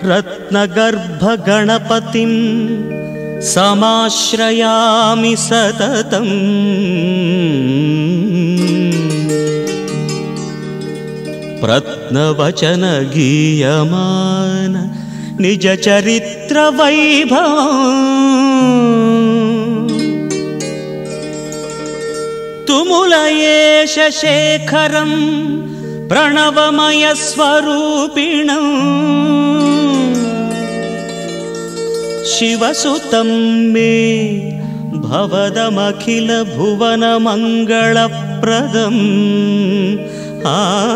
रत्नगर्भगणपतिं समाश्रयामि सततम् प्रत्नवचनगीयमान निजचरित्रवैभव तुमुलयेश शेखरं प्रणवमयस्वरूपिणम् शिवसुतं मे भवदमखिलभुवनमङ्गलप्रदम् आ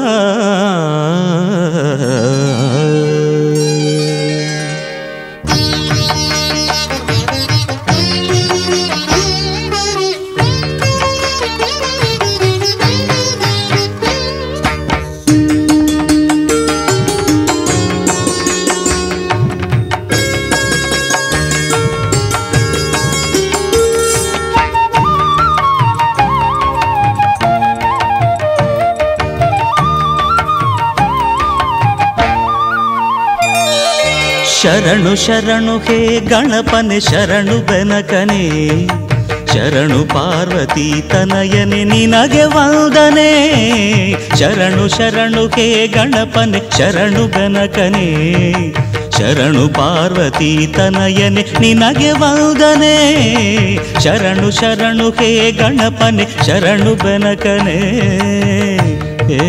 ಶರಣು ಶರಣು ಹೇ ಗಣಪನೆ ಶರಣು ಬೆನಕನೆ ಶರಣು ಪಾರ್ವತಿ ತನಯನೆ ನಿನಗೆ ವಂದನೆ ಶರಣು ಶರಣು ಹೇ ಗಣಪನೆ ಶರಣು ಬೆನಕನೆ ಶರಣು ಪಾರ್ವತಿ ತನಯನೆ ನಿನಗೆ ವಂದನೆ ಶರಣು ಶರಣು ಹೇ ಗಣಪನೆ ಶರಣು ಬೆನಕನೆ ಏ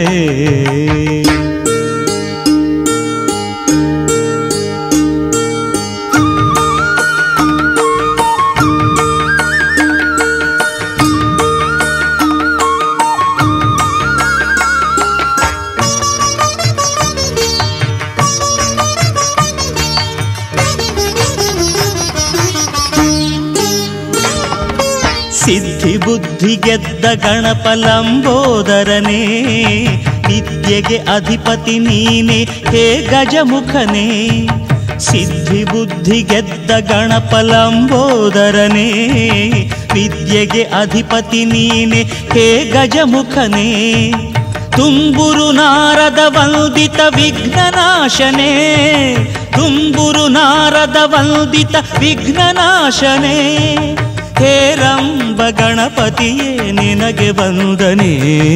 ಸಿದ್ಧಿ ಬುದ್ಧಿ ಗೆದ್ದ ಗಣಪ ಲಂಬೋದರನೇ ವಿದ್ಯೆಗೆ ಅಧಿಪತಿ ನೀನೆ ಹೇ ಗಜಮುಖನೇ ಸಿದ್ಧಿ ಬುದ್ಧಿ ಗೆದ್ದ ಗಣಪ ಲಂಬೋದರನೇ ವಿದ್ಯೆಗೆ ಅಧಿಪತಿ ನೀನೆ ಹೇ ಗಜಮುಖನೇ ತುಂಬುರು ನಾರದ ವಂದಿತ ವಿಘ್ನನಾಶನೇ ತುಂಬುರು ನಾರದ ವಂದಿತ ವಿಘ್ನನಾಶನೇ ಹೇರಂಬ ಗಣಪತಿಯೇ ನಿನಗೆ ವಂದನೆ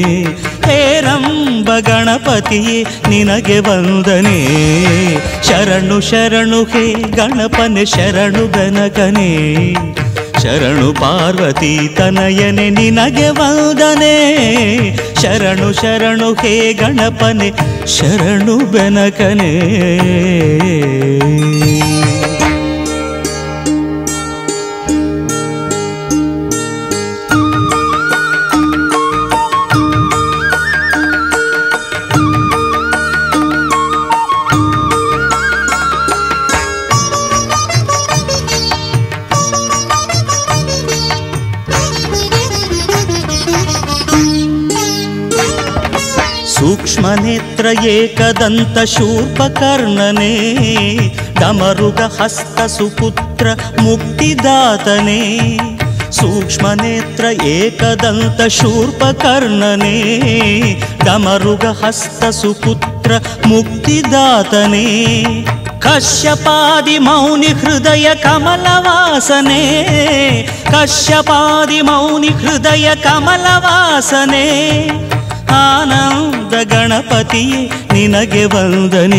ಹೇರಂಬ ಗಣಪತಿಯೇ ನಿನಗೆ ವಂದನೆ ಶರಣು ಶರಣು ಹೇ ಗಣಪನೆ ಶರಣು ಗಣಕನೇ ಶರಣು ಪಾರ್ವತಿ ತನಯನೆ ನಿನಗೆ ವಂದನೆ ಶರಣು ಶರಣು ಹೇ ಗಣಪನೆ ಶರಣು ಬೆನಕನೇ ಸೂಕ್ಷ್ಮನೇತ್ರ ಏಕದಂತ ಶೂರ್ಪಕರ್ಣನೆ ಡಮರುಗ ಹಸ್ತ ಸುಪುತ್ರ ಮುಕ್ತಿದಾತನೇ ಸೂಕ್ಷ್ಮನೇತ್ರ ಏಕದಂತ ಶೂರ್ಪಕರ್ಣನೆ ಡಮರುಗ ಹಸ್ತ ಸುಪುತ್ರ ಮುಕ್ತಿದಾತನೇ ಕಶ್ಯಪಾದಿ ಮೌನಿ ಹೃದಯ ಕಮಲವಾಸನೆ ಕಶ್ಯಪಾದಿ ಮೌನಿ ಹೃದಯ ಕಮಲವಾಸನೆ ಆನಂದ ಗಣಪತಿಯೇ ನಿನಗೆ ವಂದನೆ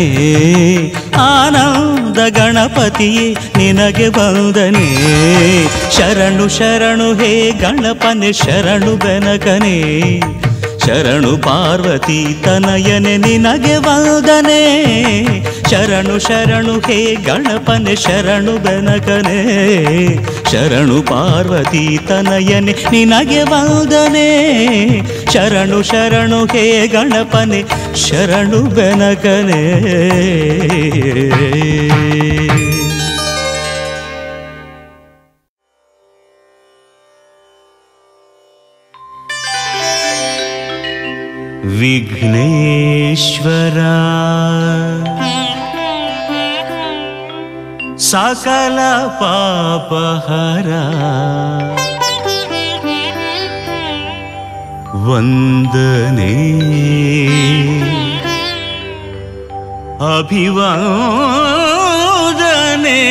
ಆನಂದ ಗಣಪತಿಯೇ ನಿನಗೆ ವಂದನೆ ಶರಣು ಶರಣು ಹೇ ಗಣಪನೆ ಶರಣು ಬೆನಕನೆ ಶರಣು ಪಾರ್ವತಿ ತನಯನೆ ನಿನಗೆ ವಂದನೆ ಶರಣು ಶರಣು ಹೇ ಗಣಪನೆ ಶರಣು ಬೆನಕನೆ ಶರಣು ಪಾರ್ವತಿ ತನಯನೆ ನಿನಗೆ ವಂದನೆ ಶರಣು ಶರಣು ಹೇ ಗಣಪನೆ ಶರಣು ಬೆನಕನೆ ವಿಘ್ನೇಶ್ವರ ಸಕಲ ಪಾಪಹರ ವಂದನೆ ಅಭಿವಾದನೆ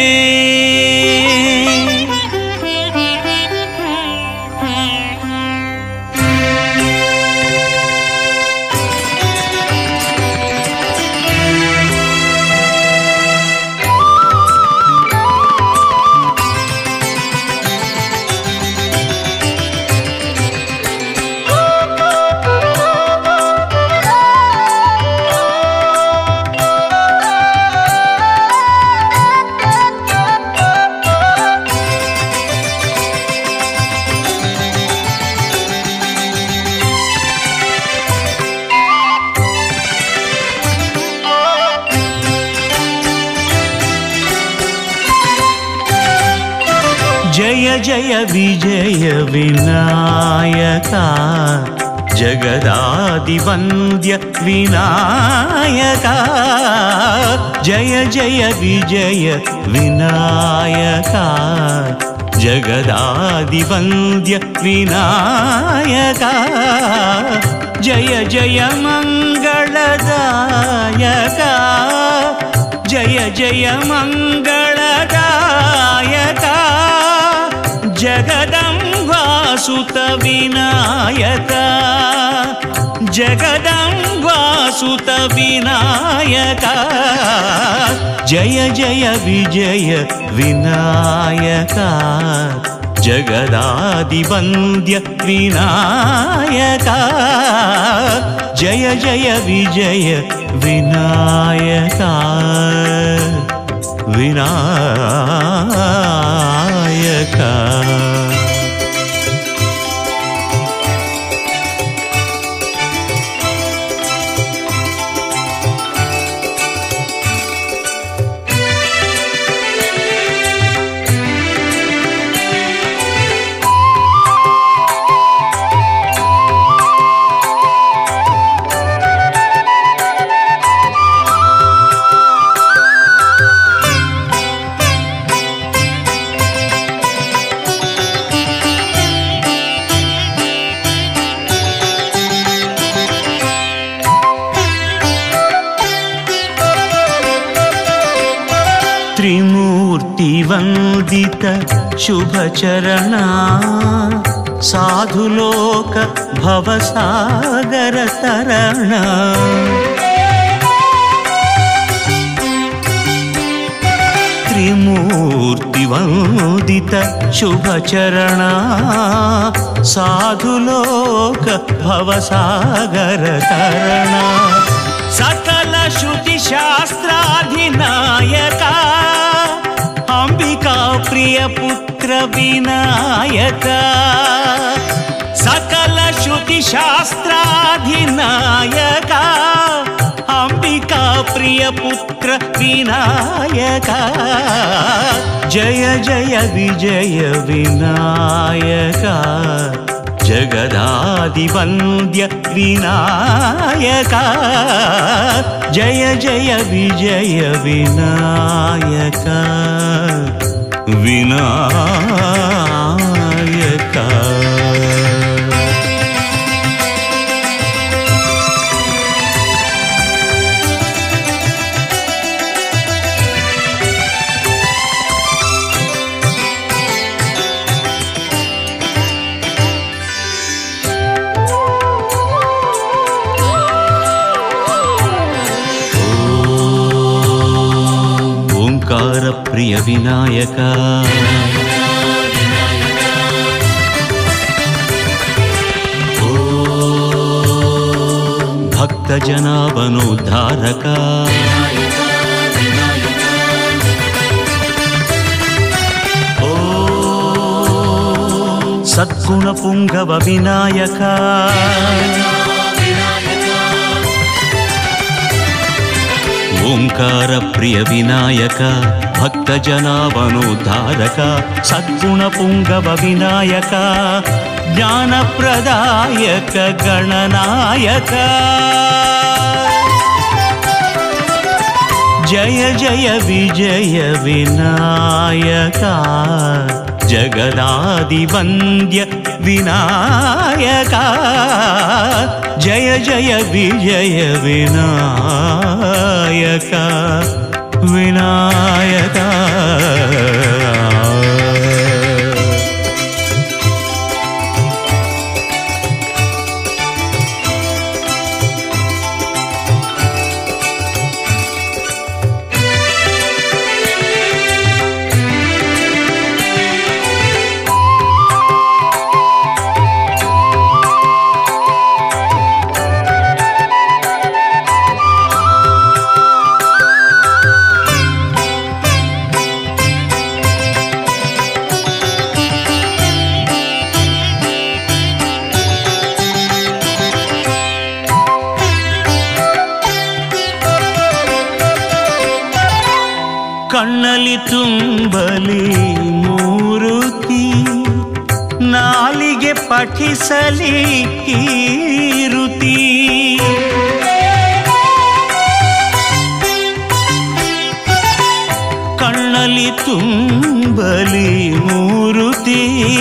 ಜಯ ಜಯ ವಿಜಯ ವಿನಾಯಕ ಜಗದಾದಿವಂದ್ಯ ವಿನಾಯಕ ಜಯ ಜಯ ವಿಜಯ ವಿನಾಯಕ ಜಗದಾದಿವಂದ್ಯ ವಿನಾಯಕ ಜಯ ಜಯ ಮಂಗಳದಾಯಕ ಜಯ ಜಯ ಮಂಗಳದಾಯಕ ಜಗದಂಬಾಸುತ ವಿನಾಯಕ ಜಗದಂಬಾಸುತ ವಿನಾಯಕ ಜಯ ಜಯ ವಿಜಯ ವಿನಾಯಕ ಜಗದಾದಿವಂದ್ಯ ವಿನಾಯಕ ಜಯ ಜಯ ವಿಜಯ ವಿನಾಯಕ ವಿನಾಯಕ त्रिमूर्तिवन्दित शुभचरणा साधुलोक भवसागरतरणा त्रिमूर्तिवन्दित शुभचरणा साधुलोक भवसागरतरणा सकल श्रुतिशास्त्राधिनायका अंबिका प्रियपुत्र विनायक सकल श्रुतिशास्त्राधिनायक अंबिका प्रियपुत्र विनायक जय जय विजय विनायक जगदादिवन्द्य विनायक जय जय विजय विनायक विनायक ಓಂಕಾರ ಪ್ರಿಯ ವಿನಾಯಕ ಭಕ್ತ ಜನಾಭನೋದ್ಧಾರಕ ಓ ಸದ್ಗುಣ ಪುಂಗವ ವಿನಾಯಕ ಓಂಕಾರ ಪ್ರಿಯ ವಿನಾಯಕ ಭಕ್ತ ಜನಾವನೋದ್ಧಾರಕ ಸದ್ಗುಣ ಪುಂಗವ ವಿನಾಯಕ ಜ್ಞಾನಪ್ರದಾಯಕ ಗಣನಾಯಕ ಜಯ ಜಯ ವಿಜಯ ವಿನಾಯಕ ಜಗದಾದಿವಂದ್ಯ ವಿನಾಯಕ ಜಯ ಜಯ ವಿಜಯ ವಿನಾಯಕ ವಿನಾಯಕ ವಿನಾಯಕ ಕಣ್ಣಲ್ಲಿ ತುಂಬಲಿ ಮೂರುತಿ ನಾಲಿಗೆ ಪಠಿಸಲಿ ಕೀರುತಿ ಕಣ್ಣಲ್ಲಿ ತುಂಬಲಿ ಮೂರುತಿ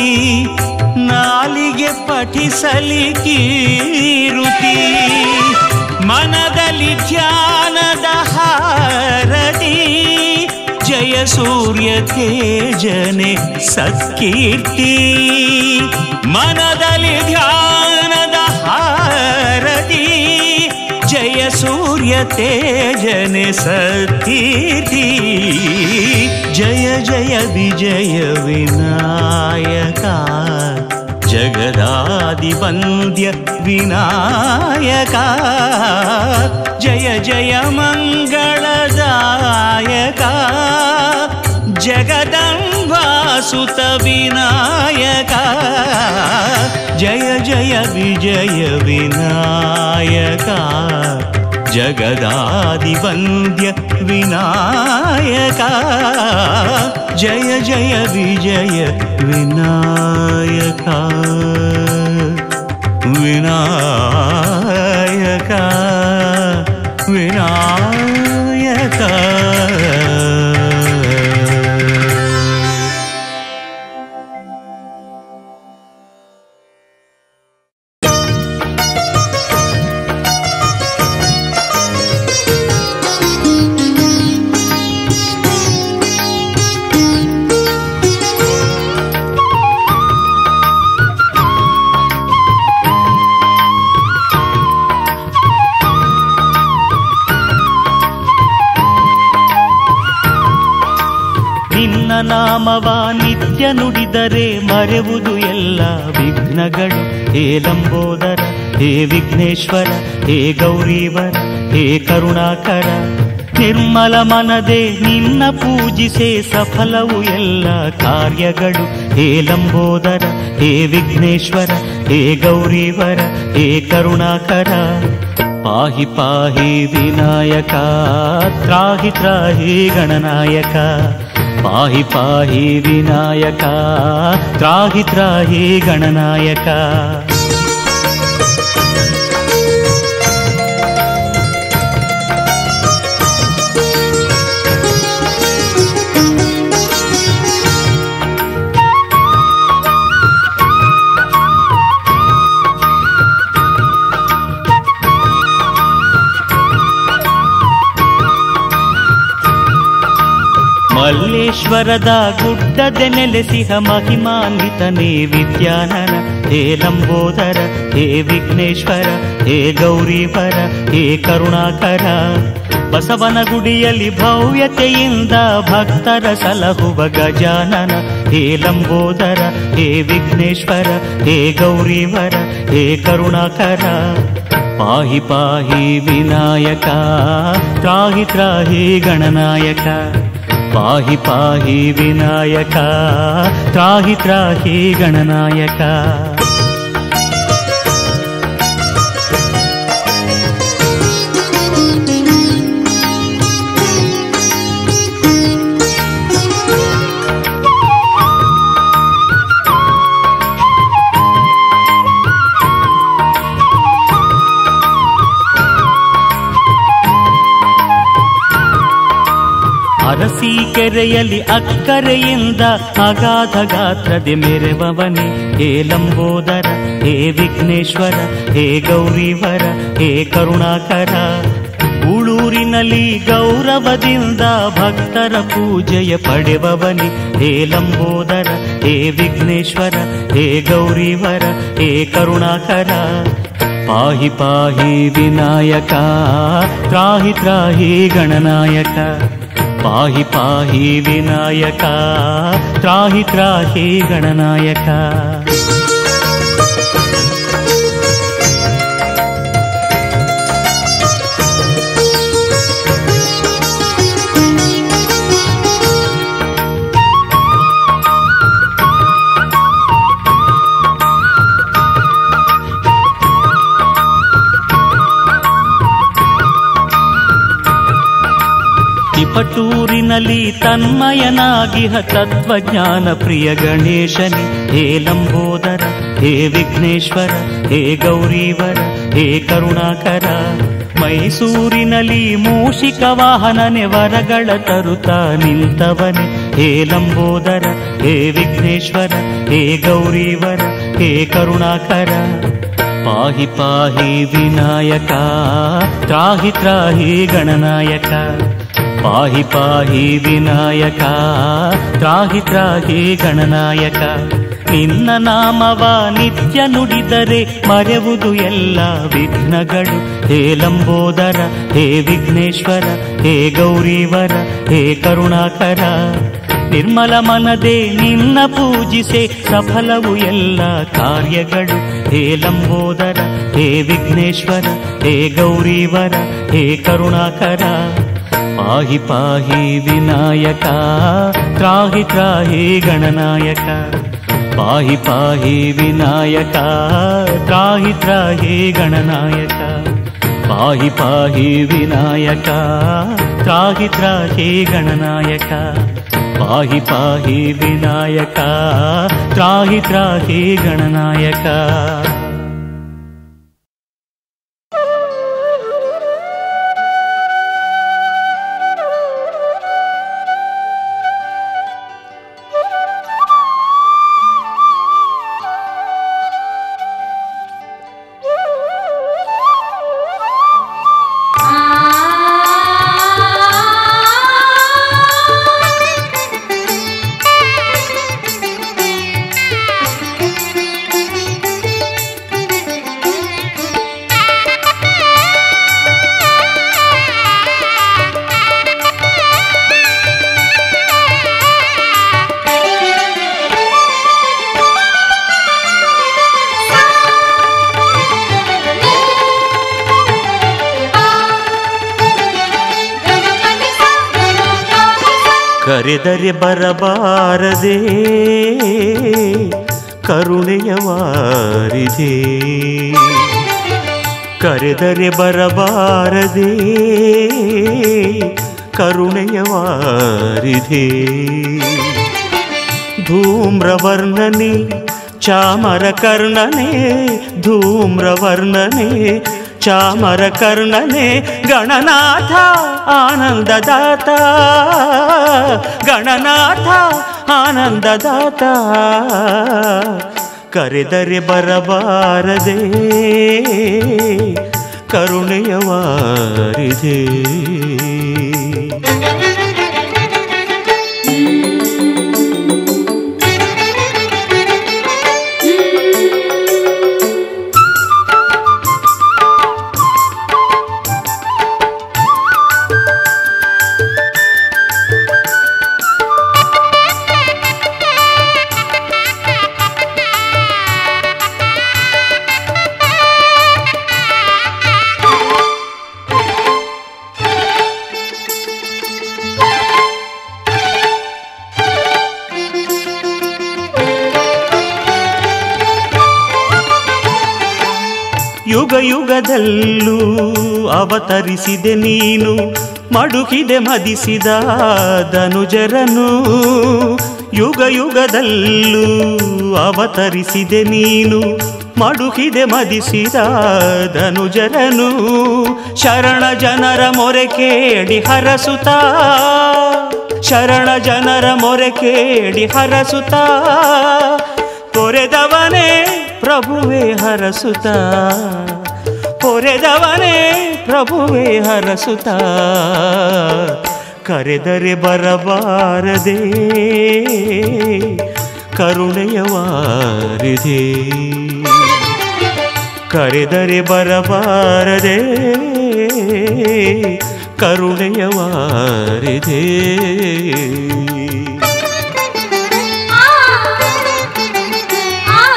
ನಾಲಿಗೆ ಪಠಿಸಲಿ ಕೀರುತಿ ಮನದಲ್ಲಿ ಧ್ಯಾನದ ಹಾರದಿ ಜಯ ಸೂರ್ಯ ತೇಜನೆ ಸತ್ಕೀರ್ತಿ ಮನದಲ್ಲಿ ಧ್ಯಾನದ ಹಾರದಿ ಜಯ ಸೂರ್ಯ ತೇಜನೆ ಸತ್ಕೀರ್ತಿ ಜಯ ಜಯ ವಿಜಯ ವಿನಾಯಕ ಜಗದಾದಿವಂದ್ಯ ವಿನಾಯಕ ಜಯ ಜಯ ಮಂಗಳದಾಯಕ ಜಗದಂಬಾಸುತ ವಿನಾಯಕ ಜಯ ಜಯ ವಿಜಯ ವಿನಾಯಕ ಜಗದಾದಿವಂದ್ಯ ವಿನಾಯಕ ಜಯ ಜಯ ವಿಜಯ ವಿನಾಯಕ ವಿನಾಯಕ ವಿನಾಯಕ ನಿನ್ನ ನಾಮವ ನಿತ್ಯ ನುಡಿದರೆ ಮರೆವುದು ಎಲ್ಲ ವಿಘ್ನಗಳು ಹೇ ಲಂಬೋದರ ಹೇ ವಿಘ್ನೇಶ್ವರ ಹೇ ಗೌರೀವರ ಹೇ ಕರುಣಾಕರ ನಿರ್ಮಲ ಮನದೆ ನಿನ್ನ ಪೂಜಿಸೆ ಸಫಲವು ಎಲ್ಲ ಕಾರ್ಯಗಳು ಹೇ ಲಂಬೋದರ ಹೇ ವಿಘ್ನೇಶ್ವರ ಹೇ ಗೌರೀವರ ಹೇ ಕರುಣಾಕರ ಪಾಹಿ ಪಾಹಿ ವಿನಾಯಕ ತ್ರಾಹಿ ತ್ರಾಹಿ ಗಣನಾಯಕ ಪಾಹಿ ಪಾಹಿ ವಿನಾಯಕ ತ್ರಾಹಿ ತ್ರಾಹಿ ಗಣನಾಯಕ ಮಲ್ಲೇಶ್ವರದ ಗುಡ್ಡದೆ ನೆಲೆಸಿಹ ಮಹಿಮಾನ್ವಿತನೇ ವಿದ್ಯಾನನ ಹೇ ಲಂಬೋದರ ಹೇ ವಿಘ್ನೇಶ್ವರ ಹೇ ಗೌರೀವರ ಹೇ ಕರುಣಾಕರ ಬಸವನ ಗುಡಿಯಲ್ಲಿ ಭವ್ಯತೆಯಿಂದ ಭಕ್ತರ ಸಲಹುವ ಗಜಾನನ ಹೇ ಲಂಬೋದರ ಹೇ ವಿಘ್ನೇಶ್ವರ ಹೇ ಗೌರೀವರ ಹೇ ಕರುಣಾಕರ ಪಾಹಿ ಪಾಹಿ ವಿನಾಯಕ ತ್ರಾಹಿ ತ್ರಾಹಿ ಗಣನಾಯಕ ಪಾಹಿ ಪಾಹಿ ವಿನಾಯಕ ತ್ರಾಹಿ ತ್ರಾಹಿ ಗಣನಾಯಕ ಅರಸಿ ಕೆರೆಯಲ್ಲಿ ಅಕ್ಕರೆಯಿಂದ ಅಗಾಧ ಗಾತ್ರದೆ ಮೆರೆವವನೇ ಹೇ ಲಂಬೋದರ ಹೇ ವಿಘ್ನೇಶ್ವರ ಹೇ ಗೌರೀವರ ಹೇ ಕರುಣಾಕರ ಉಳೂರಿ ತಿಪಟೂರಿನಲ್ಲಿ ಗೌರವದಿಂದ ಭಕ್ತರ ಪೂಜೆಯ ಪಡೆವವನಿ ಹೇ ಲಂಬೋದರ ಹೇ ವಿಘ್ನೇಶ್ವರ ಹೇ ಗೌರಿವರ ಹೇ ಕರುಣಾಕರ ಪಾಹಿ ಪಾಹಿ ವಿನಾಯಕ ತ್ರಾಹಿ ತ್ರಾಹಿ ಗಣನಾಯಕ ಪಾಹಿ ಪಾಹಿ ವಿನಾಯಕ ತ್ರಾಹಿ ತ್ರಾಹಿ ಗಣನಾಯಕ ತಿಪಟೂರಿನಲ್ಲಿ ತನ್ಮಯನಾಗಿಹ ತತ್ವಜ್ಞಾನ ಪ್ರಿಯ ಗಣೇಶನಿ ಹೇ ಲಂಬೋದರ ಹೇ ವಿಘ್ನೇಶ್ವರ ಹೇ ಗೌರೀವರ ಹೇ ಕರುಣಾಕರ ಮೈಸೂರಿನಲ್ಲಿ ಮೂಷಿಕ ವಾಹನನೆ ವರಗಳ ತರುತ್ತಾ ನಿಂತವನೆ ಹೇ ಲಂಬೋದರ ಹೇ ವಿಘ್ನೇಶ್ವರ ಹೇ ಗೌರೀವರ ಹೇ ಕರುಣಾಕರ ಪಾಹಿ ಪಾಹಿ ವಿನಾಯಕ ತ್ರಾಹಿ ತ್ರಾಹಿ ಗಣನಾಯಕ ಪಾಹಿ ಪಾಹಿ ವಿನಾಯಕ ತ್ರಾಹಿ ತ್ರಾಹಿ ಗಣನಾಯಕ ನಿನ್ನ ನಾಮವ ನಿತ್ಯ ನುಡಿದರೆ ಮರೆವುದು ಎಲ್ಲ ವಿಘ್ನಗಳು ಹೇ ಲಂಬೋದರ ಹೇ ವಿಘ್ನೇಶ್ವರ ಹೇ ಗೌರೀವರ ಹೇ ಕರುಣಾಕರ ನಿರ್ಮಲ ಮನದೆ ನಿನ್ನ ಪೂಜಿಸೆ ಸಫಲವು ಎಲ್ಲ ಕಾರ್ಯಗಳು ಹೇ ಲಂಬೋದರ ಹೇ ವಿಘ್ನೇಶ್ವರ ಹೇ ಗೌರೀವರ ಹೇ ಕರುಣಾಕರ ಪಾಹಿ ಪಾಹಿ ವಿನಾಯಕ ತ್ರಾಹಿ ತ್ರಾಹಿ ಗಣನಾಯಕ ಪಾಹಿ ಪಾಹಿ ವಿನಾಯಕ ತ್ರಾಹಿ ತ್ರಾಹಿ ಗಣನಾಯಕ ಪಾಹಿ ಪಾಹಿ ವಿನಾಯಕ ತ್ರಾಹಿ ತ್ರಾಹಿ ಗಣನಾಯಕ ಪಾಹಿ ಪಾಹಿ ವಿನಾಯಕ ತ್ರಾಹಿ ತ್ರಾಹಿ ಗಣನಾಯಕ ಕರೆದರೆ ಬರಬಾರದೆ ಕರುಣೆಯ ವಾರಿದೆ ಕರೆದರೆ ಬರಬಾರದೆ ಕರುಣೆಯ ವಾರಿದೆ ಧೂಮ್ರವರ್ಣನೆ ಚಾಮರ ಕರ್ಣನೆ ಧೂಮ್ರವರ್ಣನೆ ಚಾಮರ ಕರ್ಣನೆ ಗಣನಾಥ ಆನಂದದಾತ ಗಣನಾಥ ಆನಂದದಾತ ಕರೆದರೆ ಬರಬಾರದೆ ಕರುಣೆಯ ವಾರಿದೆ ಯುಗ ಯುಗದಲ್ಲೂ ಅವತರಿಸಿದೆ ನೀನು ಮಡುಕಿದೆ ಮದಿಸಿದ ಧನುಜರನು ಯುಗ ಯುಗದಲ್ಲೂ ಅವತರಿಸಿದೆ ನೀನು ಮಡುಕಿದೆ ಮದಿಸಿದ ಧನುಜರನು ಶರಣ ಜನರ ಮೊರೆ ಕೇಳಿ ಹರಸುತ್ತ ಶರಣ ಜನರ ಮೊರೆ ಕೇಳಿ ಹರಸುತ್ತ ಪೊರೆದವನೇ ಪ್ರಭುವೇ ಹರಸುತ್ತ ಪೊರೆದವನೇ ಪ್ರಭುವೇ ಹರಸುತ್ತ ಕರೆದರೆ ಬರಬಾರದೆ ಕರುಣೆಯ ವಾರಿದೆ ಕರೆದರೆ ಬರಬಾರದೆ ಕರುಣೆಯ ವಾರಿದೆ ಆ ಆ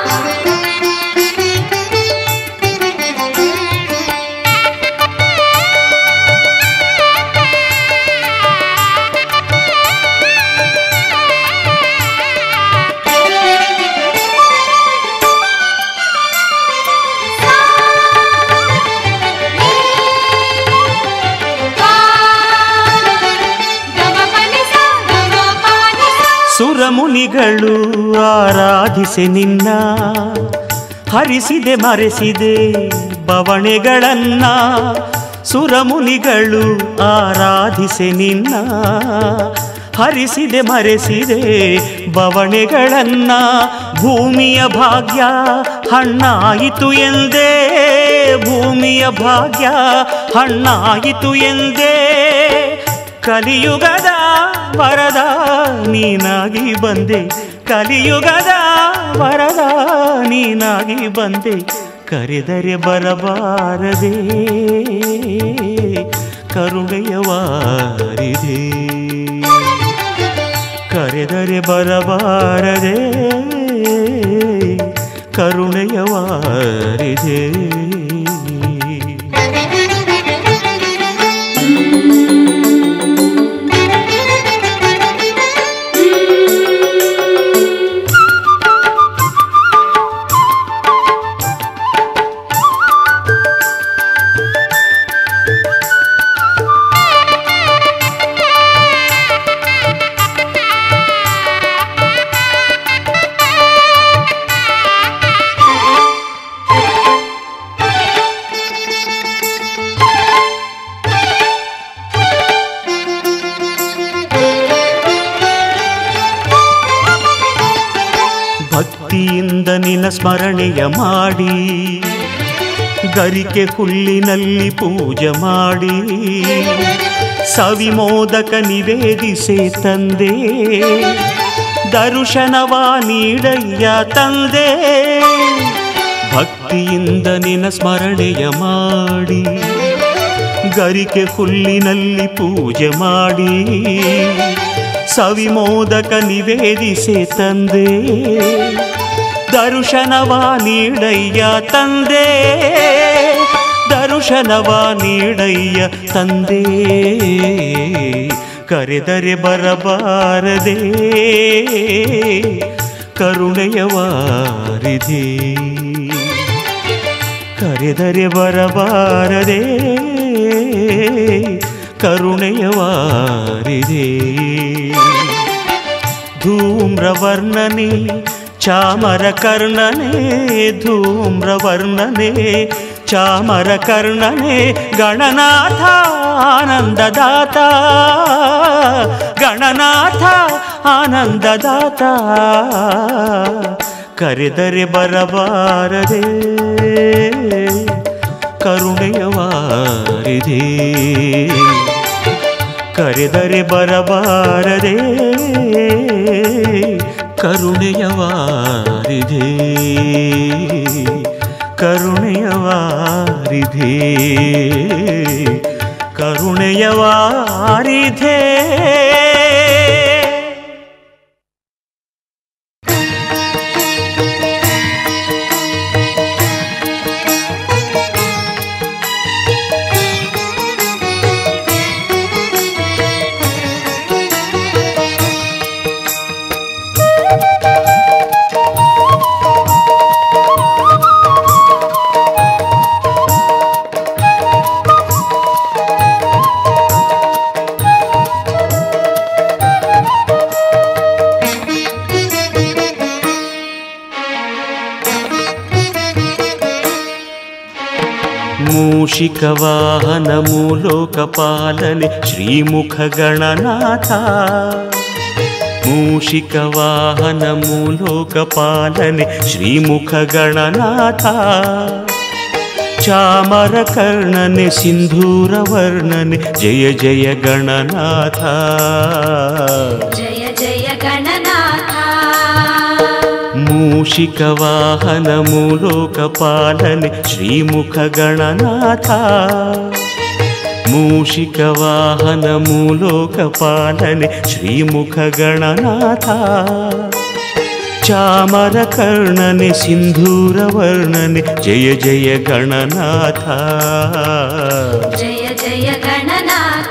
ಸುರಮುನಿಗಳು ಆರಾಧಿಸೆ ನಿನ್ನ ಹರಿಸಿದೆ ಮರೆಸಿದೆ ಬವಣೆಗಳನ್ನ ಸುರಮುನಿಗಳು ಆರಾಧಿಸೆ ನಿನ್ನ ಹರಿಸಿದೆ ಮರೆಸಿದೆ ಬವಣೆಗಳನ್ನ ಭೂಮಿಯ ಭಾಗ್ಯ ಹಣ್ಣಾಯಿತು ಎಂದೇ ಭೂಮಿಯ ಭಾಗ್ಯ ಹಣ್ಣಾಯಿತು ಎಂದೇ ಕಲಿಯುಗದ ವರದ ನೀನಾಗಿ ಬಂದೆ ಕಲಿಯುಗದ ವರದ ನೀನಾಗಿ ಬಂದೆ ಕರೆದರೆ ಬರಬಾರದೆ ಕರುಣೆಯ ವಾರಿದೆ ಕರೆದರೆ ಬರಬಾರದೆ ಕರುಣೆಯ ವಾರಿದೆ ಭಕ್ತಿಯಿಂದ ನಿನ್ನ ಸ್ಮರಣೆಯ ಮಾಡಿ ಗರಿಕೆ ಹುಲ್ಲಿನಲ್ಲಿ ಪೂಜೆ ಮಾಡಿ ಸವಿಮೋದಕ ನಿವೇದಿಸೆ ತಂದೆ ದರ್ಶನವ ನೀಡಯ್ಯ ತಂದೆ ಭಕ್ತಿಯಿಂದ ನಿನ್ನ ಸ್ಮರಣೆಯ ಮಾಡಿ ಗರಿಕೆ ಹುಲ್ಲಿನಲ್ಲಿ ಪೂಜೆ ಮಾಡಿ ಸವಿಮೋದಕ ನಿವೇದಿಸೆ ತಂದೆ ದರ್ಶನವ ನೀಡಯ್ಯ ತಂದೆ ದರ್ಶನವ ನೀಡಯ್ಯ ತಂದೆ ಕರೆದರೆ ಬರಬಾರದೆ ಕರುಣೆಯ ವಾರಿದೆ ಕರೆದರೆ ಬರಬಾರದೆ ಕರುಣೆಯ ವಾರಿದೆ ಧೂಮ್ರವರ್ಣನೆ ಚಾಮರ ಕರ್ಣನೆ ಧೂಮ್ರವರ್ಣನೆ ಚಾಮರ ಕರ್ಣನೆ ಗಣನಾಥ ಆನಂದದಾತ ಗಣನಾಥ ಆನಂದದಾತ ಕರೆದರೆ ಬರಬಾರದೆ ಕರುಣೆಯ ವಾರಿದೆ ಕರೆದರೆ ಬರಬಾರದೆ ಕರುಣೆಯ ವಾರಿದೆ ಕರುಣೆಯ ವಾರಿದೆ ಕರುಣೆಯ ವಾರಿದೆ ಮೂಷಿಕ ವಾಹನ ಮೂಲೋಕ ಪಾಲನೆ ಶ್ರೀಮುಖ ಗಣನಾಥ ಮೂಷಿಕ ವಾಹನ ಮೂಲೋಕ ಪಾಲನೆ ಶ್ರೀಮುಖ ಗಣನಾಥ ಚಾಮರ ಕರ್ಣನೆ ಸಿಂಧೂರ ವರ್ಣನೆ ಜಯ ಜಯ ಗಣನಾಥ ಜಯ ಜಯ ಗಣನಾಥ ಮೂಷಿಕ ವಾಹನ ಮೂಲೋಕ ಪಾಲನೆ ಶ್ರೀಮುಖ ಗಣನಾಥ ಮೂಷಿಕ ವಾಹನ ಮೂಲೋಕ ಪಾಲನೆ ಶ್ರೀಮುಖ ಗಣನಾಥ ಚಾಮರ ಕರ್ಣನೆ ಸಿಂಧೂರ ವರ್ಣನೆ ಜಯ ಜಯ ಗಣನಾಥ ಜಯ ಜಯ ಗಣನಾಥ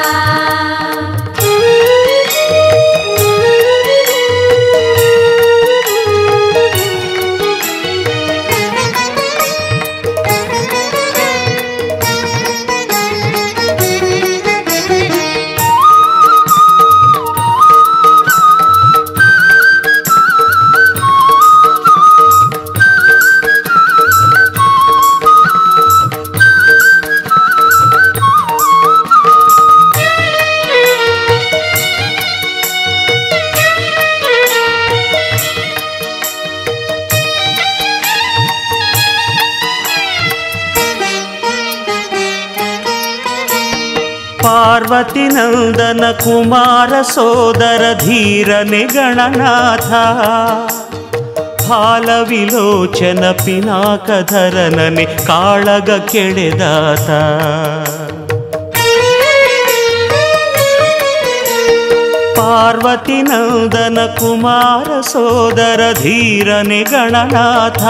ಪಾರ್ವತಿ ನಂದನ ಕುಮಾರ ಸೋದರ ಧೀರನೆ ಗಣನಾಥ ಹಾಲ ವಿಲೋಚನ ಪಿನಾಕಧರನನೆ ಕಾಳಗ ಕೆಳೆದಾತ ಪಾರ್ವತಿ ನಂದನ ಕುಮಾರ ಸೋದರ ಧೀರನೆ ಗಣನಾಥ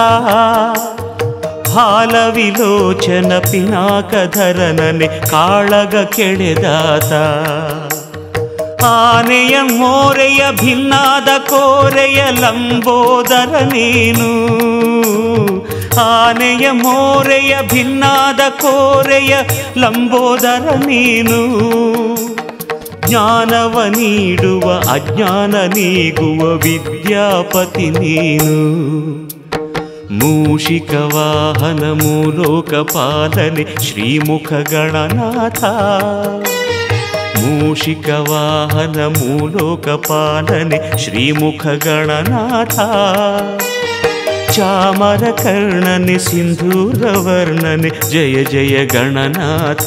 ಹಾಲ ವಿಲೋಚನ ಪಿನಾಕಧರನನೆ ಕಾಳಗ ಕೆಳೆದಾತ ಆನೆಯ ಮೋರೆಯ ಭಿನ್ನಾದ ಕೋರೆಯ ಲಂಬೋದರ ನೀನು ಆನೆಯ ಮೋರೆಯ ಭಿನ್ನಾದ ಕೋರೆಯ ಲಂಬೋದರ ನೀನು ಜ್ಞಾನವ ನೀಡುವ ಅಜ್ಞಾನ ನೀಗುವ ವಿದ್ಯಾಪತಿ ನೀನು ಮೂಷಿಕ ವಾಹನ ಮೂಲೋಕ ಪಾಲನೆ ಶ್ರೀಮುಖ ಗಣನಾಥ ಮೂಷಿಕ ವಾಹನ ಮೂಲೋಕ ಪಾಲನೆ ಶ್ರೀಮುಖ ಗಣನಾಥ ಚಾಮರ ಕರ್ಣನೆ ಸಿಂಧೂರ ವರ್ಣನೆ ಜಯ ಜಯ ಗಣನಾಥ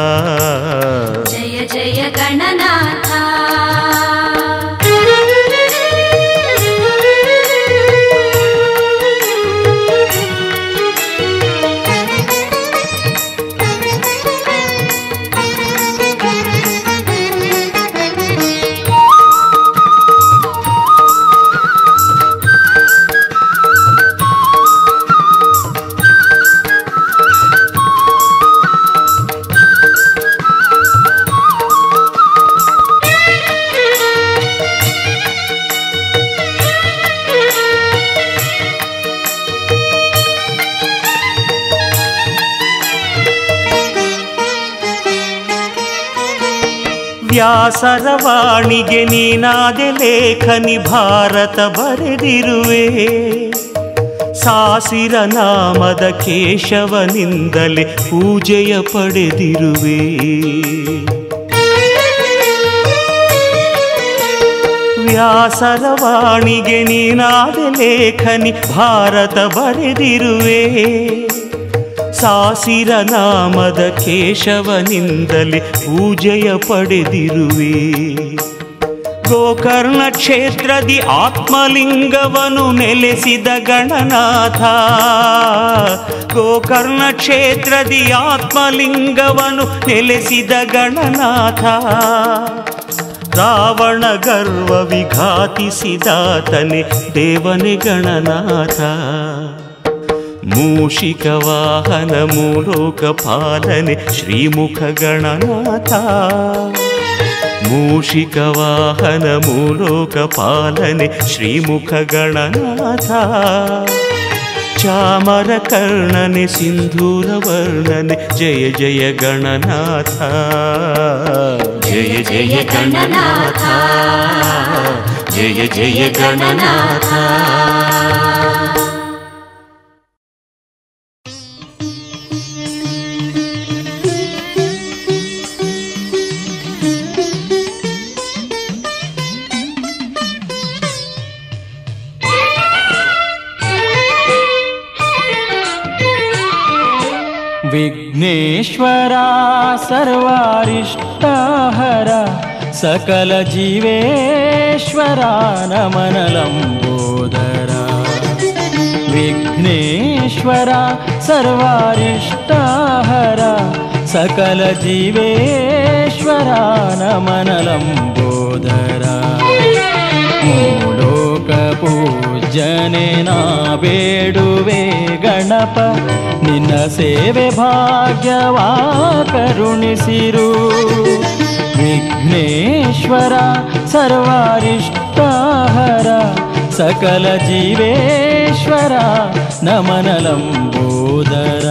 ಜಯ ಜಯ ಗಣನಾಥ ವ್ಯಾಸರ ವಾಣಿಗೆ ನೀನಾದೆ ಲೇಖನಿ ಭಾರತ ಬರೆದಿರುವೆ ಸಾಸಿರ ನಾಮದ ಕೇಶವನಿಂದಲೇ ಪೂಜೆಯ ಪಡೆದಿರುವೆ ವ್ಯಾಸರ ವಾಣಿಗೆ ನೀನಾದೆ ಲೇಖನಿ ಭಾರತ ಬರೆದಿರುವೆ ಸಾಸಿರ ನಾಮದ ಕೇಶವನಿಂದಲೇ ಪೂಜೆಯ ಪಡೆದಿರುವೆ ಗೋಕರ್ಣ ಕ್ಷೇತ್ರದಿ ಆತ್ಮಲಿಂಗವನು ನೆಲೆಸಿದ ಗಣನಾಥ ಗೋಕರ್ಣ ಕ್ಷೇತ್ರದಿ ಆತ್ಮಲಿಂಗವನು ನೆಲೆಸಿದ ಗಣನಾಥ ರಾವಣ ಗರ್ವ ವಿಘಾತಿಸಿದಾತನೆ ದೇವನೇ ಗಣನಾಥ ಮೂಷಿಕ ವಾಹನ ಮೂಲೋಕ ಪಾಲನೆ ಶ್ರೀಮುಖ ಗಣನಾಥ ಮೂಷಿಕ ವಾಹನ ಮೂಲೋಕ ಪಾಲನೆ ಶ್ರೀಮುಖ ಗಣನಾಥ ಚಾಮರ ಕರ್ಣನೆ ಸಿಂಧೂರ ವರ್ಣನೆ ಜಯ ಜಯ ಗಣನಾಥ ಜಯ ಜಯ ಗಣನಾಥ ಜಯ ಜಯ ಗಣನಾಥ ವಿಘ್ನೇಶ್ವರ ಸರ್ವಾರಿಷ್ಟಹರ ಸಕಲ ಜೀವೇಶ್ವರ ನಮನಲಂಬೋದರ ವಿಘ್ನೇಶ್ವರ ಸರ್ವಾರಿಷ್ಟಹರ ಸಕಲ ಜೀವೇಶ್ವರ ನಮನಲಂಬೋದರ ಮೂಲೋಕ ಪೂಜನೆ ನಾ ಬೇಡುವೆ ಗಣಪ ನಿನ್ನ ಸೇವೆ ಭಾಗ್ಯವಾ ಕರುಣಿಸಿರು ವಿಘ್ನೇಶ್ವರ ಸರ್ವಾರಿಷ್ಟಹರ ಸಕಲ ಜೀವೇಶ್ವರ ನಮನಲಂಬೋದರ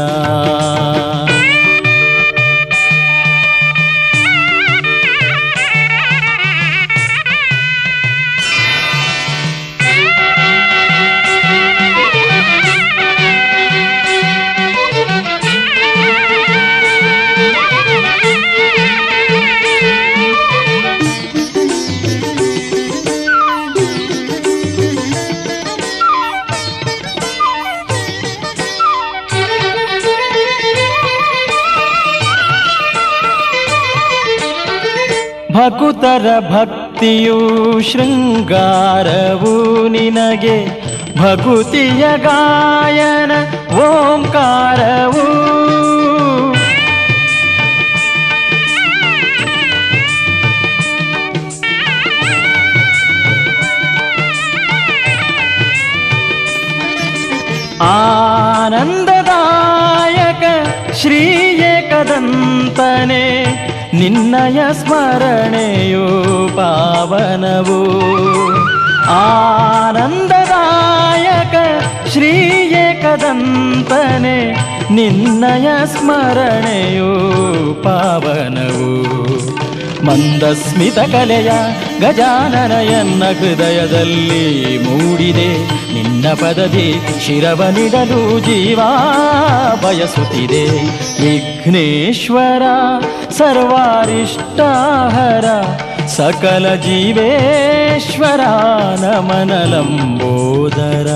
ಭಕುತರ ಭಕ್ತಿಯು ಶೃಂಗಾರವು ನಿನಗೆ ಭಕುತಿಯ ಗಾಯನ ಓಂಕಾರವು ಆನಂದದಾಯಕ ಶ್ರೀ ಏಕದಂತನೆ ನಿನ್ನಯ ಸ್ಮರಣೆಯು ಪಾವನವು ಆನಂದದಾಯಕ ಶ್ರೀ ಏಕದಂತನೆ ನಿನ್ನಯ ಸ್ಮರಣೆಯು ಪಾವನವು ಮಂದಸ್ಮಿತ ಕಲೆಯ ಗಜಾನನ ಎನ್ನ ಹೃದಯದಲ್ಲಿ ಮೂಡಿದೆ ನಿನ್ನ ಪದದಿ ಶಿರವನಿಡಲು ಜೀವ ಬಯಸುತ್ತಿದೆ ವಿಘ್ನೇಶ್ವರ ಸರ್ವಾರಿಷ್ಟಹರ ಸಕಲ ಜೀವೇಶ್ವರ ನಮನಲಂಬೋದರ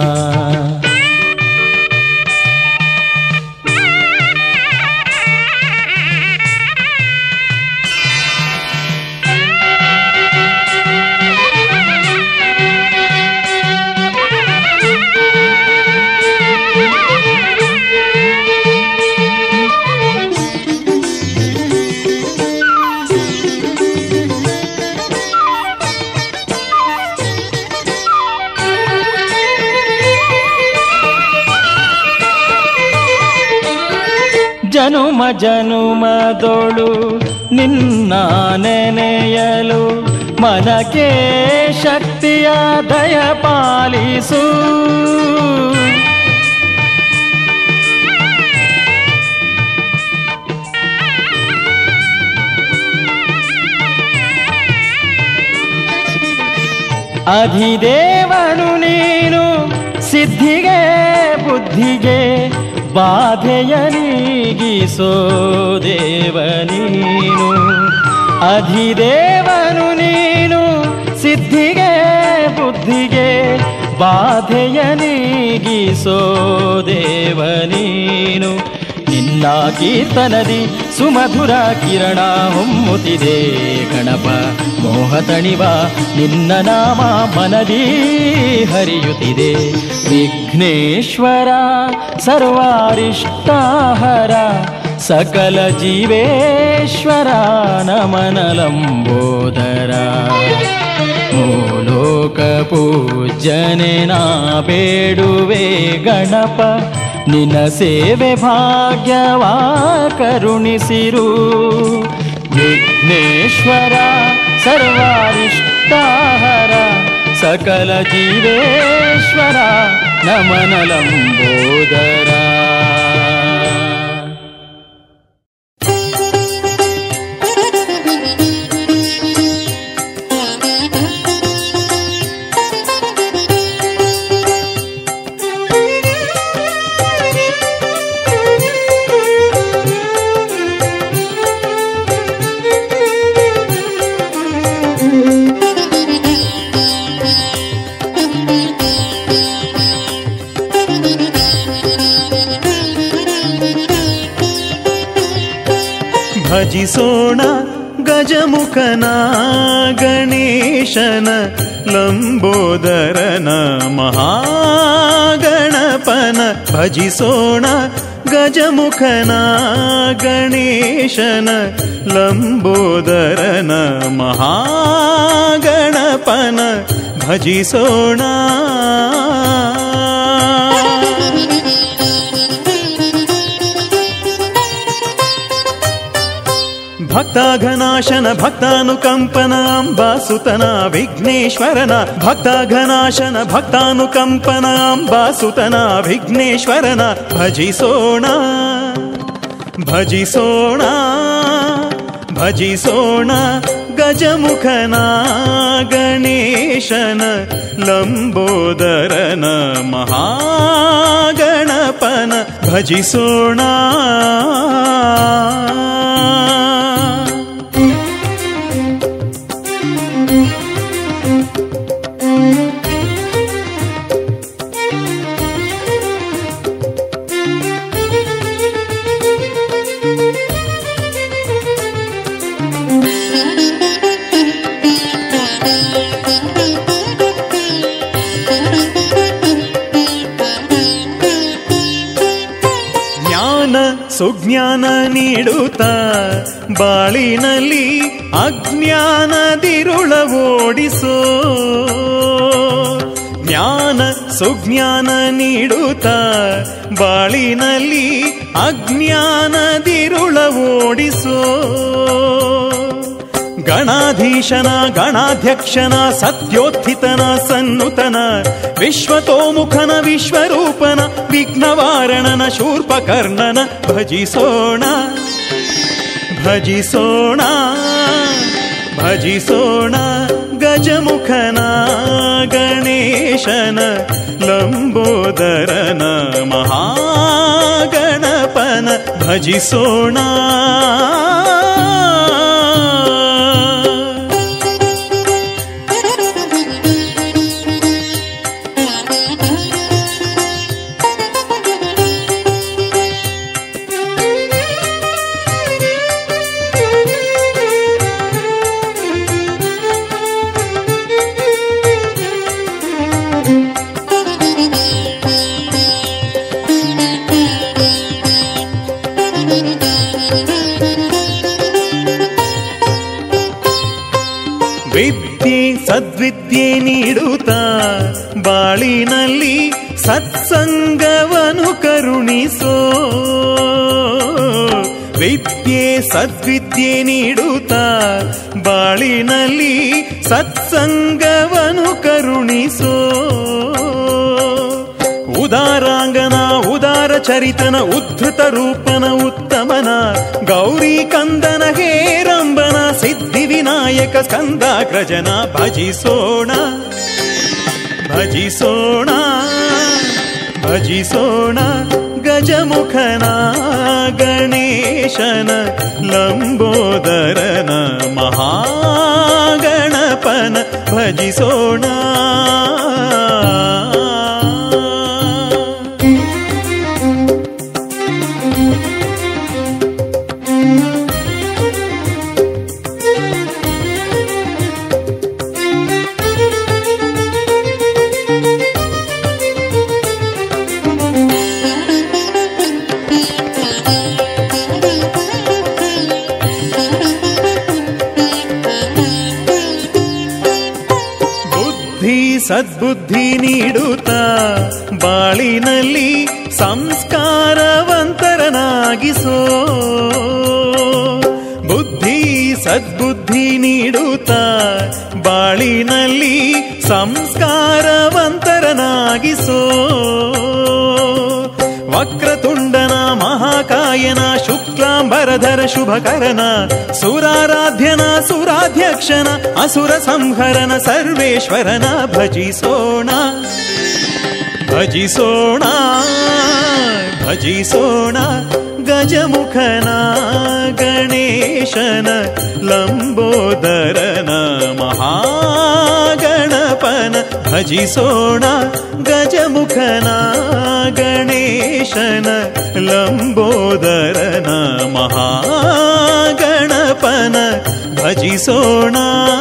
ಜನುಮ ಜನುಮದೊಳು ನಿನ್ನ ನೆನೆಯಲು ಮನಕ್ಕೆ ಶಕ್ತಿಯ ದಯ ಪಾಲಿಸು ಅಧಿದೇವನು ನೀನು ಸಿದ್ಧಿಗೆ ಬುದ್ಧಿಗೆ ಬಾಧೆಯ ನೀಗಿಸೋ ದೇವ ನೀನು ಅಧಿದೇವನು ನೀನು ಸಿದ್ಧಿಗೆ ಬುದ್ಧಿಗೆ ಬಾಧೆಯ ನೀಗಿಸೋ ದೇವ ನೀನು ನಿನ್ನ ಕೀರ್ತನದಿ ಸುಮಧುರ ಕಿರಣ ಹೊಮ್ಮುತ್ತಿದೆ ಗಣಪ ಮೋಹ ತಣಿವ ನಿನ್ನ ನಾಮ ಮನದಿ ಹರಿಯುತ್ತಿದೆ ವಿಘ್ನೇಶ್ವರ ಸರ್ವಾರಿಷ್ಟಾಹರ ಸಕಲ ಜೀವೇಶ್ವರ ನಮನಲಂಬೋದರ ಮೂಲೋಕ ಪೂಜನೆ ನಾ ಬೇಡುವೆ ಗಣಪ ನಿನ್ನ ಸೇವೆ ಭಾಗ್ಯವಾ ಕರುಣಿಸಿರು ವಿಘ್ನೇಶ್ವರ ಸರ್ವಾರಿಷ್ಟಾಹರ ಸಕಲ ಜೀವೇಶ್ವರ ನಮನಲಂಬೋದರ Thank you. ಭಜಿಸೋಣ ಗಜಮುಖನ ಗಣೇಶನ ಲಂಬೋದರನ ಮಹಾಗಣಪನ ಭಜಿಸೋಣ ಗಜಮುಖನ ಗಣೇಶನ ಲಂಬೋದರನ ಮಹಾಗಣಪನ ಭಜಿಸೋಣ ಭಕ್ತಾಘನಾಶನ ಭಕ್ತಾನುಕಂಪನ ಅಂಬಾಸುತನ ವಿಘ್ನೇಶ್ವರನ ಭಕ್ತಾಘನಾಶನ ಭಕ್ತಾನುಕಂಪನ ಅಂಬಾಸುತನ ವಿಘ್ನೇಶ್ವರನ ಭಜಿಸೋಣ ಭಜಿಸೋಣ ಭಜಿಸೋಣ ಗಜಮುಖನ ಗಣೇಶನ ಲಂಬೋದರನ ಮಹಾಗಣಪನ ಭಜಿಸೋಣ ಜ್ಞಾನ ಸುಜ್ಞಾನ ನೀಡುತ್ತ ಬಾಳಿನಲ್ಲಿ ಅಜ್ಞಾನದಿರುಳ ಓಡಿಸೋ ಜ್ಞಾನ ಸುಜ್ಞಾನ ನೀಡುತ್ತ ಬಾಳಿನಲ್ಲಿ ಅಜ್ಞಾನದಿರುಳ ಓಡಿಸೋ ಗಣಾಧೀಶನ ಗಣಾಧ್ಯಕ್ಷನ ಸತ್ಯೋತ್ಥಿತನ ಸನ್ನುತನ ವಿಶ್ವತೋಮುಖನ ವಿಶ್ವರೂಪನ ವಿಘ್ನವಾರಣನ ಶೂರ್ಪಕರ್ಣನ ಭಜಿಸೋಣ ಭಜಿಸೋಣ ಭಜಿಸೋಣ ಗಜಮುಖನ ಗಣೇಶನ ಲಂಬೋದರನ ಮಹಾಗಣಪನ ಭಜಿಸೋಣ ವಿದ್ಯೆ ಸದ್ವಿದ್ಯೆ ನೀಡುತ್ತ ಬಾಳಿನಲ್ಲಿ ಸತ್ಸಂಗವನು ಕರುಣಿಸೋ ವಿದ್ಯೆ ಸದ್ವಿದ್ಯೆ ನೀಡುತ್ತ ಬಾಳಿನಲ್ಲಿ ಸತ್ಸಂಗವನು ಕರುಣಿಸೋ ಉದಾರಾಂಗನ ಉದಾರ ಚರಿತನ ಉದ್ಧತ ರೂಪನ ಉತ್ತಮನ ಗೌರಿ ಕಂದನ ಹೇರಂಬನ ಸಿದ್ಧಿ ವಿನಾಯಕ ಸ್ಕಂದಾಗ್ರಜನ ಭಜಿಸೋಣ ಭಜಿಸೋಣ ಭಜಿಸೋಣ ಗಜಮುಖನ ಗಣೇಶನ ಲಂಬೋದರನ ಮಹಾಗಣಪನ ಭಜಿಸೋಣ ಬುದ್ಧಿ ಸದ್ಬುದ್ಧಿ ನೀಡುತ್ತ ಬಾಳಿನಲ್ಲಿ ಸಂಸ್ಕಾರವಂತರನಾಗಿಸೋ ಬುದ್ಧಿ ಸದ್ಬುದ್ಧಿ ನೀಡುತ್ತ ಬಾಳಿನಲ್ಲಿ ಸಂಸ್ಕಾರವಂತರನಾಗಿಸೋ ವಕ್ರತುಂಡನ ಮಹಾಕಾಯನ ಶುಕ್ಲಾಂಬರಧರ ಶುಭಕರನ ಸುರಾರಾಧ್ಯನ ಸುರಾಧ್ಯಕ್ಷನ ಅಸುರ ಸಂಹರನ ಸರ್ವೇಶ್ವರನ ಭಜಿಸೋಣ ಭಜಿಸೋಣ ಭಜಿಸೋಣ ಗಜಮುಖನ ಗಣೇಶನ ಲಂಬೋದರನ ಮಹಾಗಣಪನ ಭಜಿಸೋಣ ಗಜಮುಖನ ಗಣೇಶನ ಲಂಬೋದರನ ಮಹಾಗಣಪನ ಭಜಿಸೋಣ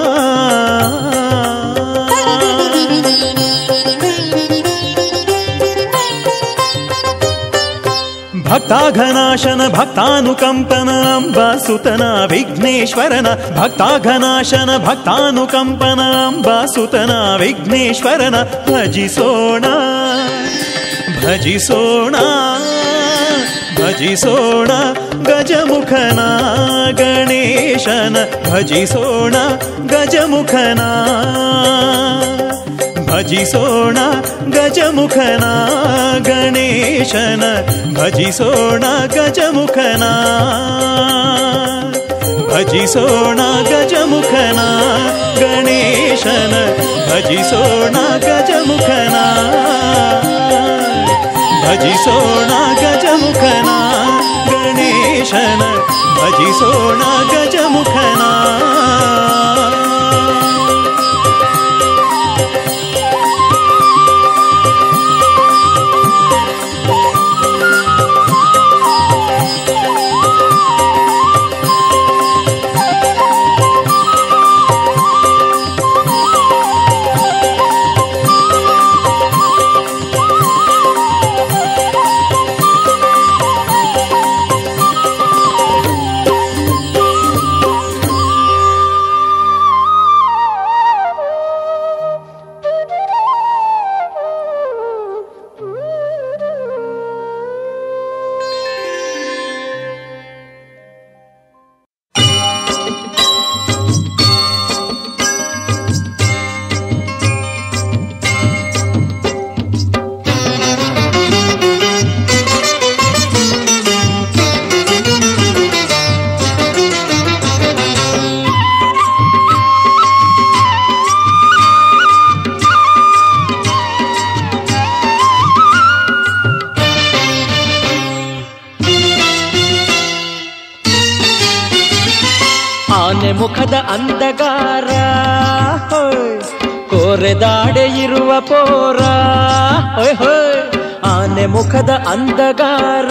ಭಕ್ತಾಘನಾಶನ ಭಕ್ತಾನುಕಂಪನ ಅಂಬಾಸುತನ ವಿಘ್ನೇಶ್ವರನ ಭಕ್ತಾಘನಾಶನ ಭಕ್ತಾನುಕಂಪನ ಅಂಬಾಸುತನ ವಿಘ್ನೇಶ್ವರನ ಭಜಿಸೋಣ ಭಜಿಸೋಣ ಭಜಿಸೋಣ ಗಜಮುಖನ ಗಣೇಶನ ಭಜಿಸೋಣ ಗಜಮುಖನ ಭಜಿಸೋಣ ಗಜಮುಖನ ಗಣೇಶನ ಭಜಿಸೋಣ ಗಜಮುಖನ ಭಜಿಸೋಣ ಗಜಮುಖನ ಗಣೇಶನ ಭಜಿಸೋಣ ಗಜಮುಖನ ಭಜಿಸೋಣ ಗಜಮುಖನ ಗಣೇಶನ ಭಜಿಸೋಣ ಗಜಮುಖನ ಆನೆ ಮುಖದ ಅಂದಗಾರ ಹೋಯ್. ಕೋರೆದಾಡೆ ಇರುವ ಪೋರ ಹೋಯ್ ಹೋಯ್. ಆನೆ ಮುಖದ ಅಂದಗಾರ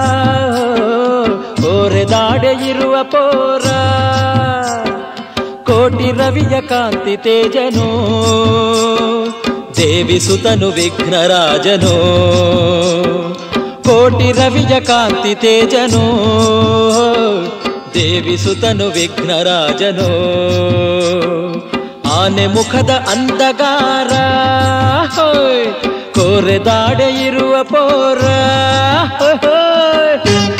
ಕೋರೆದಾಡೆ ಇರುವ ಪೋರ ಕೋಟಿ ರವಿಯ ಕಾಂತಿ ತೇಜನು ದೇವಿ ಸುತನು ವಿಘ್ನರಾಜನು ಕೋಟಿ ರವಿಯ ಕಾಂತಿ ತೇಜನು ದೇವಿ ಸುತನು ವಿಘ್ನರಾಜನು ಆನೆ ಮುಖದ ಅಂದಗಾರ ಹೋಯ್. ಕೋರೆದಾಡೆ ಇರುವ ಪೋರ ಹೋಯ್ ಹೋಯ್.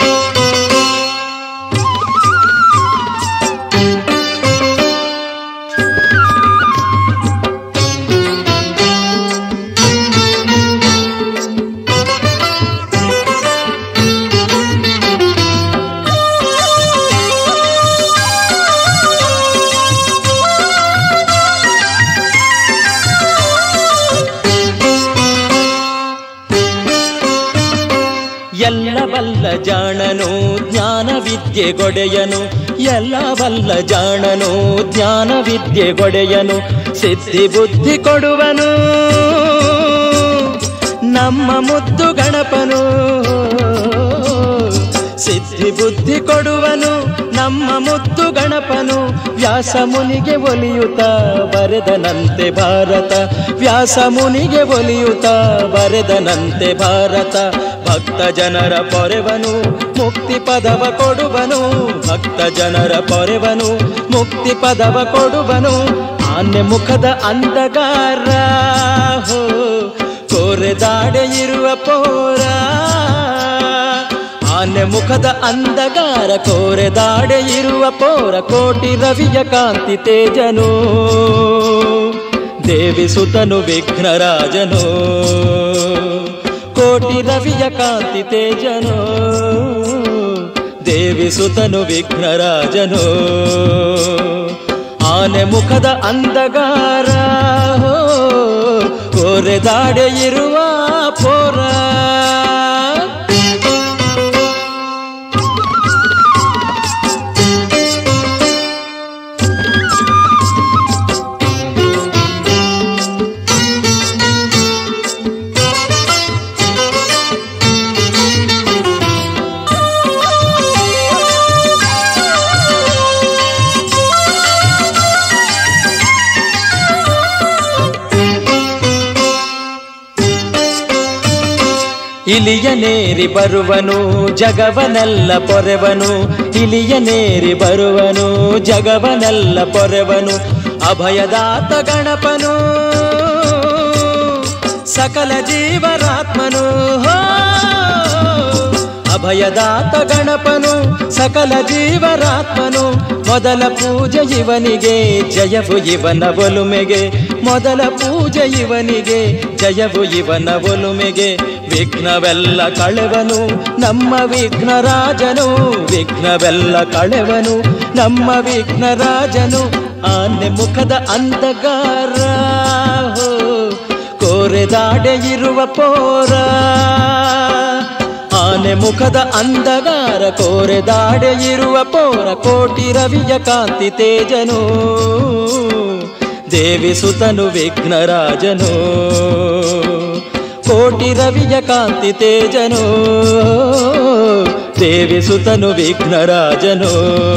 ಎಲ್ಲ ಬಲ್ಲ ಜಾಣನು ಜ್ಞಾನ ವಿದ್ಯೆ ಗೊಡೆಯನು ಎಲ್ಲ ಬಲ್ಲ ಜಾಣನು ಜ್ಞಾನ ವಿದ್ಯೆ ಗೊಡೆಯನು ಸಿದ್ಧಿ ಬುದ್ಧಿ ಕೊಡುವನು ನಮ್ಮ ಮುದ್ದು ಗಣಪನು ಸಿದ್ಧಿ ಬುದ್ಧಿ ಕೊಡುವನು ನಮ್ಮ ಮುದ್ದು ಗಣಪನು ವ್ಯಾಸ ಮುನಿಗೆ ಒಲಿಯುತ್ತ ಬರೆದನಂತೆ ಭಾರತ ವ್ಯಾಸ ಮುನಿಗೆ ಒಲಿಯುತ್ತ ಬರೆದನಂತೆ ಭಾರತ ಭಕ್ತ ಜನರ ಪೊರೆವನು ಮುಕ್ತಿ ಪದವ ಕೊಡುವನು ಭಕ್ತ ಜನರ ಪೊರೆವನು ಮುಕ್ತಿ ಪದವ ಕೊಡುವನು ಆನೆ ಮುಖದ ಅಂದಗಾರ ಹೋ ಕೋರೆದಾಡೆ ಇರುವ ಪೋರ ಆನೆ ಮುಖದ ಅಂದಗಾರ ಕೋರೆದಾಡೆ ಇರುವ ಪೋರ ಕೋಟಿ ರವಿಯ ಕಾಂತಿ ತೇಜನು ದೇವಿ ಸುತನು ವಿಘ್ನರಾಜನು ಕೋಟಿ ರವಿಯ ಕಾಂತಿ ತೇಜನು ದೇವಿ ಸುತನು ವಿಘ್ನರಾಜನು ಆನೆ ಮುಖದ ಅಂದಗಾರ ಹೋ, ಕೋರೆದಾಡೆ ಇರುವ ಪೋರ ಇಲಿಯನೇರಿ ಬರುವನು ಜಗವನೆಲ್ಲ ಪೊರೆವನು ಇಲಿಯನೇರಿ ಬರುವನು ಜಗವನೆಲ್ಲ ಪೊರೆವನು ಅಭಯದಾತ ಗಣಪನು ಸಕಲ ಜೀವರಾತ್ಮನು ಹೋ ಅಭಯದಾತ ಗಣಪನು ಸಕಲ ಜೀವರಾತ್ಮನು ಮೊದಲ ಪೂಜೆ ಇವನಿಗೆ ಜಯವು ಇವನ ಒಲುಮೆಗೆ ಮೊದಲ ಪೂಜೆ ಇವನಿಗೆ ಜಯವು ಇವನ ಒಲುಮೆಗೆ ವಿಘ್ನವೆಲ್ಲ ಕಳೆವನು ನಮ್ಮ ವಿಘ್ನರಾಜನು ವಿಘ್ನವೆಲ್ಲ ಕಳೆವನು ನಮ್ಮ ವಿಘ್ನರಾಜನು ಆನೆ ಮುಖದ ಅಂಧಗಾರ ಹೋ, ಕೋರೆದಾಡೆ ಇರುವ ಪೋರ ಆನೆ ಮುಖದ ಅಂಧಗಾರ ಕೋರೆದಾಡೆ ಇರುವ ಪೋರ ಕೋಟಿ ರವಿಯ ಕಾಂತಿ ತೇಜನು ದೇವಿ ಸುತನು ವಿಘ್ನರಾಜನು ಕೋಟಿ ರವಿಯ ಕಾಂತಿ ತೇಜನು ದೇವಿ ಸುತನು ವಿಘ್ನರಾಜನು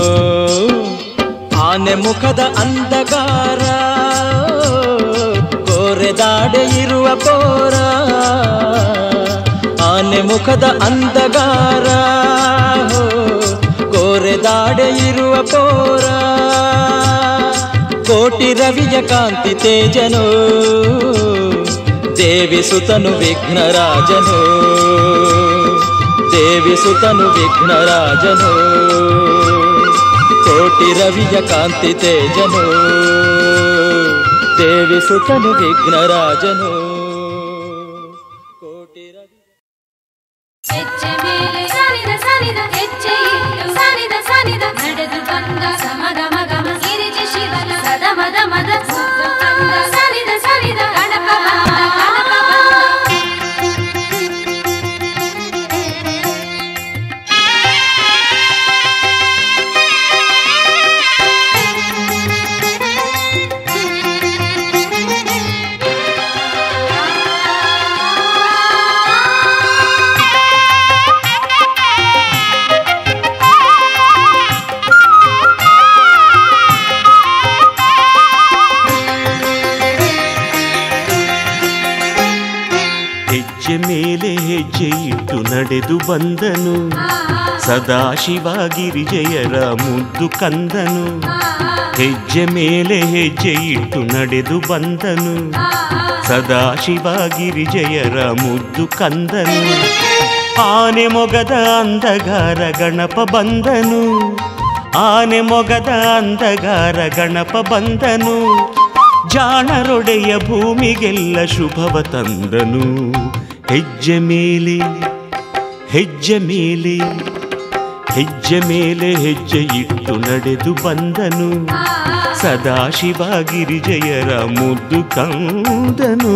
ಆನೆ ಮುಖದ ಅಂಧಕಾರ ಕೋರೆದಾಡೆ ಇರುವ ಪೋರ ಆನೆ ಮುಖದ ಅಂಧಗಾರ ಕೋರೆದಾಡೆ ಇರುವ ಪೋರ ಕೋಟಿ ರವಿಯ ಕಾಂತಿ ತೇಜನು ದೇವಿ ಸುತನು ವಿಘ್ನರಾಜನು ದೇವಿ ಸುತನು ವಿಘ್ನರಾಜನು ಕೋಟಿ ರವಿಯ ಕಾಂತಿ ತೇಜನು ದೇವಿ ಸುತನು ವಿಘ್ನರಾಜನು ಕೋಟಿ ರವಿ ಹೆಜ್ಜೆ ಮೇಲೆ ಸಾನಿದ ಸಾನಿದ ಹೆಜ್ಜೆ ಇಟ್ಟು ಸಾನಿದ ಸಾನಿದ ನಡೆದು ಬಂದ ಸಮದ ಮಗಮ ಗಿರಿಜಿ ಶಿವನ ಸದ ಮದ ಮದ ಮುದ್ದು ಕಂದ ಸಾನಿದ ಸಾನಿದ ಗಣಪ ಬಂದ ಗಣಪ ಹೆಜ್ಜೆ ಮೇಲೆ ಹೆಜ್ಜೆ ಇಟ್ಟು ನಡೆದು ಬಂದನು ಸದಾಶಿವ ಗಿರಿಜಯರ ಮುದ್ದು ಕಂದನು ಹೆಜ್ಜೆ ಮೇಲೆ ಹೆಜ್ಜೆ ಇಟ್ಟು ನಡೆದು ಬಂದನು ಸದಾಶಿವ ಗಿರಿಜಯರ ಮುದ್ದು ಕಂದನು ಆನೆ ಮೊಗದ ಅಂಧಗಾರ ಗಣಪ ಬಂದನು ಆನೆ ಮೊಗದ ಅಂಧಗಾರ ಗಣಪ ಬಂದನು ಜಾಣರೊಡೆಯ ಭೂಮಿಗೆಲ್ಲ ಶುಭವ ತಂದನು ಹೆಜ್ಜೆ ಮೇಲೆ ಹೆಜ್ಜೆ ಮೇಲೆ ಹೆಜ್ಜೆ ಮೇಲೆ ಹೆಜ್ಜೆ ಇಟ್ಟು ನಡೆದು ಬಂದನು ಸದಾಶಿವ ಗಿರಿಜಯರ ಮುದ್ದು ಕಂದನು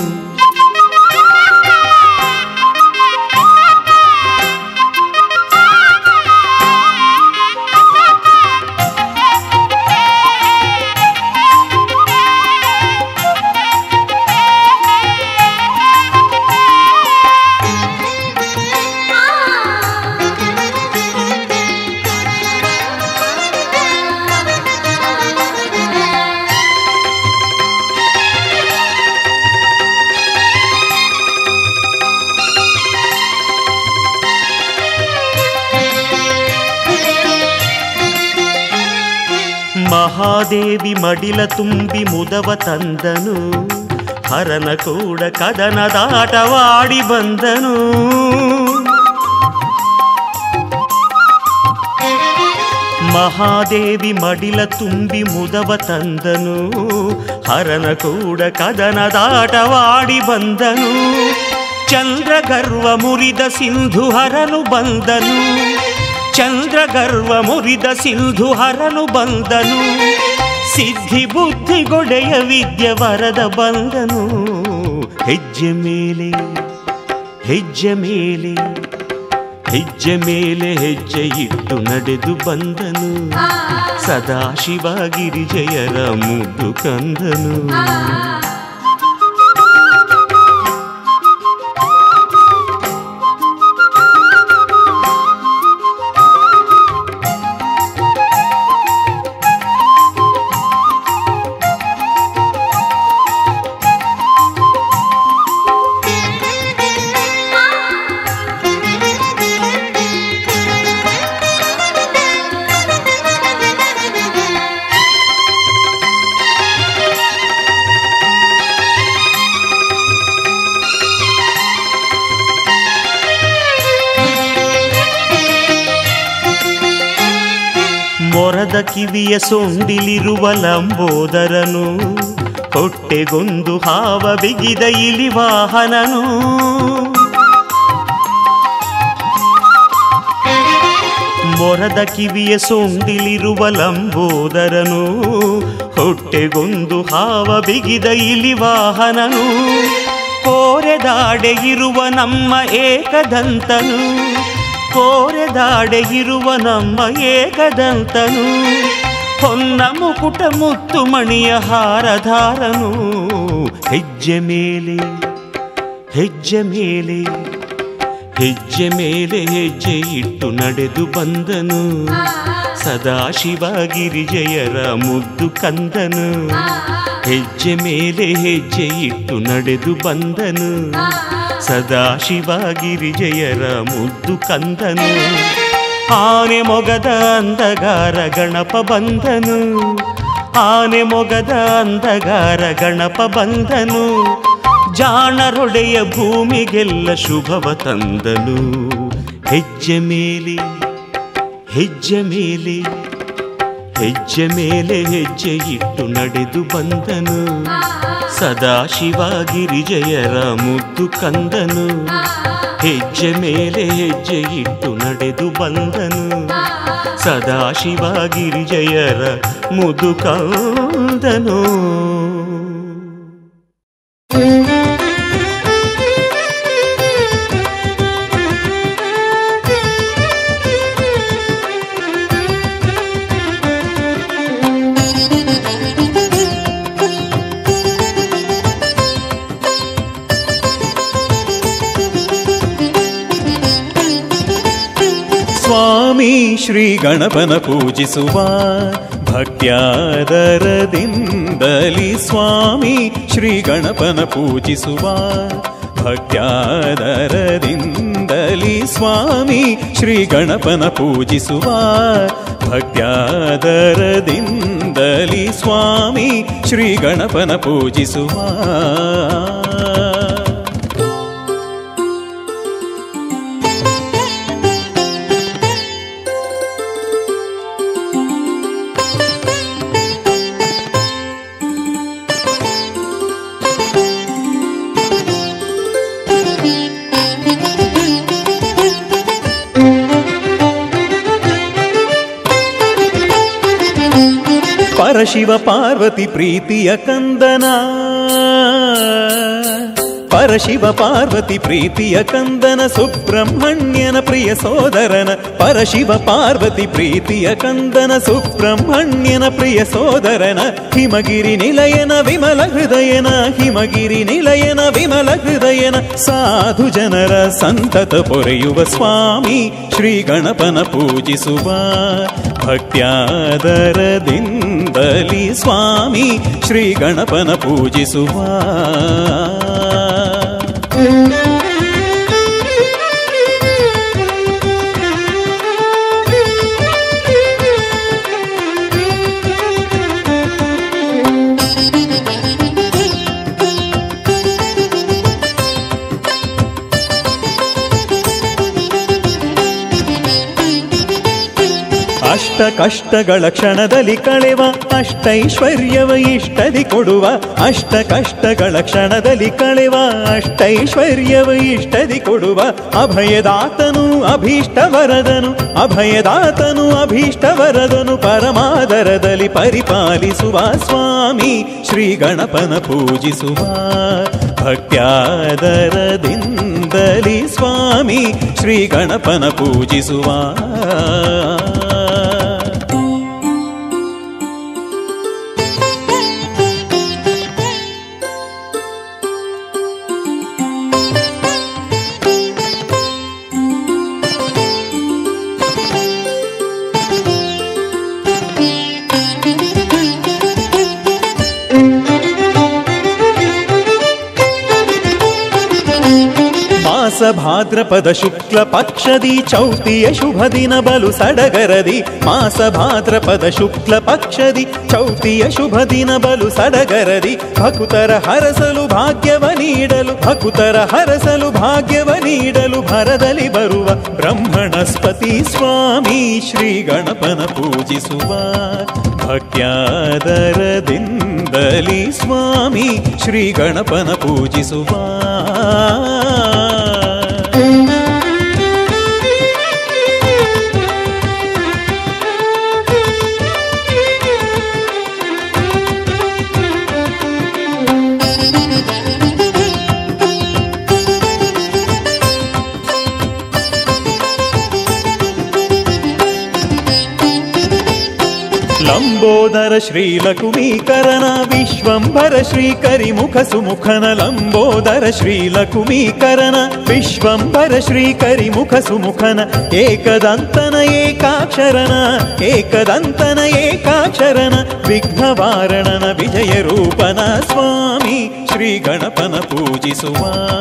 ಮಹಾದೇವಿ ಮಡಿಲ ತುಂಬಿ ಮುದವ ತಂದನು ಹರನ ಕೂಡ ಕದನದಾಟವಾಡಿ ಬಂದನು ಮಹಾದೇವಿ ಮಡಿಲ ತುಂಬಿ ಮುದವ ತಂದನು ಹರನ ಕೂಡ ಕದನದಾಟವಾಡಿ ಬಂದನು ಚಂದ್ರ ಗರ್ವ ಮುರಿದ ಸಿಂಧು ಹರನು ಬಂದನು ಚಂದ್ರ ಗರ್ವ ಮುರಿದ ಸಿಂಧು ಹರನು ಬಂದನು ಸಿದ್ಧಿ ಬುದ್ಧಿ ಗೊಡೆಯ ವಿದ್ಯ ವರದ ಬಂದನು ಹೆಜ್ಜೆ ಮೇಲೆ ಹೆಜ್ಜೆ ಮೇಲೆ ಹೆಜ್ಜೆ ಮೇಲೆ ಹೆಜ್ಜೆ ಇಟ್ಟು ನಡೆದು ಬಂದನು ಸದಾಶಿವ ಗಿರಿಜಯರ ಮುದ್ದು ಕಂದನು ಮೊರದ ಕಿವಿಯ ಸೊಂಡಿಲಿರುವ ಲಂಬೋದರನು ಹೊಟ್ಟೆಗೊಂದು ಹಾವ ಬಿಗಿದ ಇಲಿ ವಾಹನನು ಮೊರದ ಕಿವಿಯ ಸೊಂಡಿಲಿರುವ ಲಂಬೋದರನು ಹೊಟ್ಟೆಗೊಂದು ಹಾವ ಬಿಗಿದ ಇಲಿ ವಾಹನನು ಕೋರೆದಾಡೆ ಇರುವ ನಮ್ಮ ಏಕದಂತನು ಕೋರೆದಾಡೆ ಇರುವ ನಮ್ಮ ಏಕದಂತನು ಹೊನ್ನ ಮುಕುಟ ಮುತ್ತು ಮಣಿಯ ಹಾರಧಾರನು ಹೆಜ್ಜೆ ಮೇಲೆ ಹೆಜ್ಜೆ ಮೇಲೆ ಹೆಜ್ಜೆ ಮೇಲೆ ಹೆಜ್ಜೆ ಇಟ್ಟು ನಡೆದು ಬಂದನು ಸದಾಶಿವ ಗಿರಿಜಯರ ಮುದ್ದು ಕಂದನು ಹೆಜ್ಜೆ ಮೇಲೆ ಹೆಜ್ಜೆ ಇಟ್ಟು ನಡೆದು ಬಂದನು ಸದಾಶಿವ ಗಿರಿಜಯರ ಮುದ್ದು ಕಂದನು ಆನೆ ಮೊಗದ ಅಂದಗಾರ ಗಣಪ ಬಂದನು ಆನೆ ಮೊಗದ ಅಂದಗಾರ ಗಣಪ ಬಂದನು ಜಾಣರೊಡೆಯ ಭೂಮಿಗೆಲ್ಲ ಶುಭವ ತಂದನು ಹೆಜ್ಜೆ ಮೇಲೆ ಹೆಜ್ಜೆ ಮೇಲೆ ಹೆಜ್ಜೆ ಮೇಲೆ ಹೆಜ್ಜೆ ಇಟ್ಟು ನಡೆದು ಬಂದನು ಸದಾಶಿವ ಗಿರಿಜಯರ ಮುದ್ದು ಕಂದನು ಹೆಜ್ಜೆ ಮೇಲೆ ಹೆಜ್ಜೆ ಇಟ್ಟು ನಡೆದು ಬಂದನು ಸದಾಶಿವ ಗಿರಿಜಯರ ಮುದು ಕಂದನು ಸ್ವಾಮಿ ಶ್ರೀ ಗಣಪನ ಪೂಜಿಸುವ ಭಕ್ತ್ಯಾದರದಿಂದಲಿ ಸ್ವಾಮಿ ಶ್ರೀ ಗಣಪನ ಪೂಜಿಸುವ ಭಕ್ತ್ಯಾದರದಿಂದಲಿ ಸ್ವಾಮಿ ಶ್ರೀ ಗಣಪನ ಪೂಜಿಸುವ ಭಕ್ತ್ಯಾದರದಿಂದಲಿ ಸ್ವಾಮಿ ಶ್ರೀ ಗಣಪನ ಪೂಜಿಸುವ ಪರಶಿವ ಪಾರ್ವತಿ ಪ್ರೀತಿಯ ಕಂದನ ಪರಶಿವ ಪಾರ್ವತಿ ಪ್ರೀತಿಯ ಕಂದನ ಸುಬ್ರಹ್ಮಣ್ಯನ ಪ್ರಿಯ ಸೋದರನ ಪರಶಿವ ಪಾರ್ವತಿ ಪ್ರೀತಿಯ ಕಂದನ ಸುಬ್ರಹ್ಮಣ್ಯನ ಪ್ರಿಯ ಸೋದರನ ಹಿಮಗಿರಿ ನಿಲಯನ ವಿಮಲ ಹೃದಯನ ಹಿಮಗಿರಿ ನಿಲಯನ ವಿಮಲ ಹೃದಯನ ಸಾಧು ಜನರ ಸಂತತ ಪೊರೆಯುವ ಸ್ವಾಮಿ ಶ್ರೀ ಗಣಪನ ಪೂಜಿಸುವ ಭಕ್ತ್ಯಾದರದಿಂದಲಿ ಸ್ವಾಮಿ ಶ್ರೀ ಗಣಪನ ಪೂಜಿಸುವ ಅಷ್ಟ ಕಷ್ಟಗಳ ಕ್ಷಣದಲ್ಲಿ ಕಳೆವ ಅಷ್ಟೈಶ್ವರ್ಯವ ಇಷ್ಟದಿ ಕೊಡುವ ಅಷ್ಟ ಕಷ್ಟಗಳ ಕ್ಷಣದಲ್ಲಿ ಕಳೆವ ಅಷ್ಟೈಶ್ವರ್ಯವ ಇಷ್ಟದಿ ಕೊಡುವ ಅಭಯದಾತನು ಅಭೀಷ್ಟ ವರದನು ಅಭಯದಾತನು ಅಭೀಷ್ಟ ವರದನು ಪರಮಾದರದಲ್ಲಿ ಪರಿಪಾಲಿಸುವ ಸ್ವಾಮಿ ಶ್ರೀ ಗಣಪನ ಪೂಜಿಸುವ ಭಕ್ತ್ಯಾದರದಿಂದಲಿ ಸ್ವಾಮಿ ಶ್ರೀ ಗಣಪನ ಪೂಜಿಸುವ ಮಾಸ ಭಾದ್ರಪದ ಶುಕ್ಲ ಪಕ್ಷದಿ ಚೌತಿಯ ಶುಭ ದಿನ ಬಲು ಸಡಗರದಿ ಮಾಸ ಭಾದ್ರಪದ ಶುಕ್ಲ ಪಕ್ಷದಿ ಚೌತಿಯ ಶುಭ ದಿನ ಬಲು ಸಡಗರದಿ ಭಕುತರ ಹರಸಲು ಭಾಗ್ಯವ ನೀಡಲು ಭಕುತರ ಹರಸಲು ಭಾಗ್ಯವ ನೀಡಲು ಭರದಲ್ಲಿ ಬರುವ ಬ್ರಹ್ಮಣಸ್ಪತಿ ಸ್ವಾಮಿ ಶ್ರೀ ಗಣಪನ ಪೂಜಿಸುವ ಭಕ್ತ್ಯಾದರದಿಂದಲಿ ಸ್ವಾಮಿ ಶ್ರೀ ಗಣಪನ ಪೂಜಿಸುವ ಲಂಬೋದರ ಶ್ರೀಲಕುಮೀಕರಣ ವಿಶ್ವಂಭರ ಶ್ರೀಕರಿಮುಖ ಸುಮುಖನ ಲಂಬೋದರ ಶ್ರೀಲಕುಮೀಕರಣ ವಿಶ್ವಂಭರ ಶ್ರೀಕರಿಮುಖ ಸುಮುಖನ ಏಕದಂತನ ಏಕಾಕ್ಷರನ ಏಕದಂತನ ಏಕಾಕ್ಷರನ ವಿಘ್ನವಾರಣನ ವಿಜಯ ರೂಪನ ಸ್ವಾಮಿ ಶ್ರೀ ಗಣಪನ ಪೂಜಿಸುವ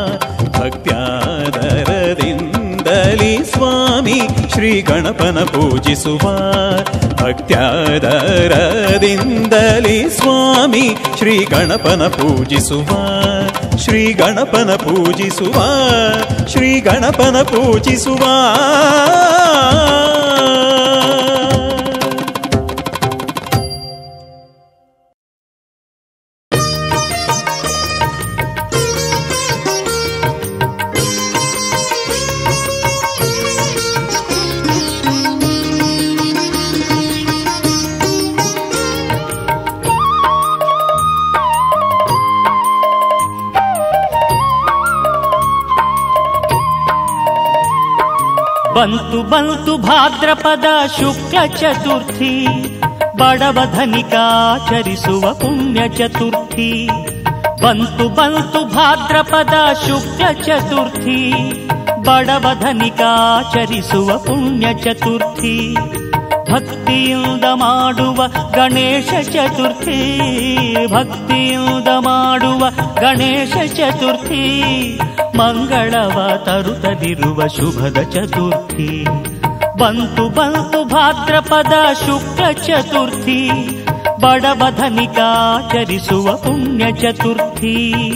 ಭಕ್ತ್ಯಾದರದಿಂದಲಿ ಸ್ವಾಮಿ ಶ್ರೀ ಗಣಪನ ಪೂಜಿಸುವ ಭಕ್ತ್ಯಾದರದಿಂದಲಿ ಸ್ವಾಮಿ ಶ್ರೀ ಗಣಪನ ಪೂಜಿಸುವ ಶ್ರೀ ಗಣಪನ ಪೂಜಿಸುವ ಶ್ರೀ ಗಣಪನ ಪೂಜಿಸುವ ಬಂತು ಬಂತು ಭಾದ್ರಪದ ಶುಕ್ಲ ಚತುರ್ಥಿ ಬಡವ ಧನಿಕಾಚರಿಸುವ ಪುಣ್ಯ ಚತುರ್ಥಿ ಬಂತು ಬಂತು ಭಾದ್ರಪದ ಶುಕ್ಲ ಚತುರ್ಥಿ ಬಡವ ಧನಿಕಾಚರಿಸುವ ಪುಣ್ಯ ಚತುರ್ಥಿ ಭಕ್ತಿಯಿಂದ ಮಾಡುವ ಗಣೇಶ ಚತುರ್ಥಿ ಭಕ್ತಿಯಿಂದ ಮಾಡುವ ಗಣೇಶ ಚತುರ್ಥಿ ಮಂಗಳವ ತರುತ್ತಲಿರುವ ಶುಭದ ಚತುರ್ಥಿ ಬಂತು ಬಂತು ಭಾದ್ರಪದ ಶುಕ್ಲ ಚತುರ್ಥಿ ಬಡವ ಧನಿಕಾಚರಿಸುವ ಪುಣ್ಯ ಚತುರ್ಥಿ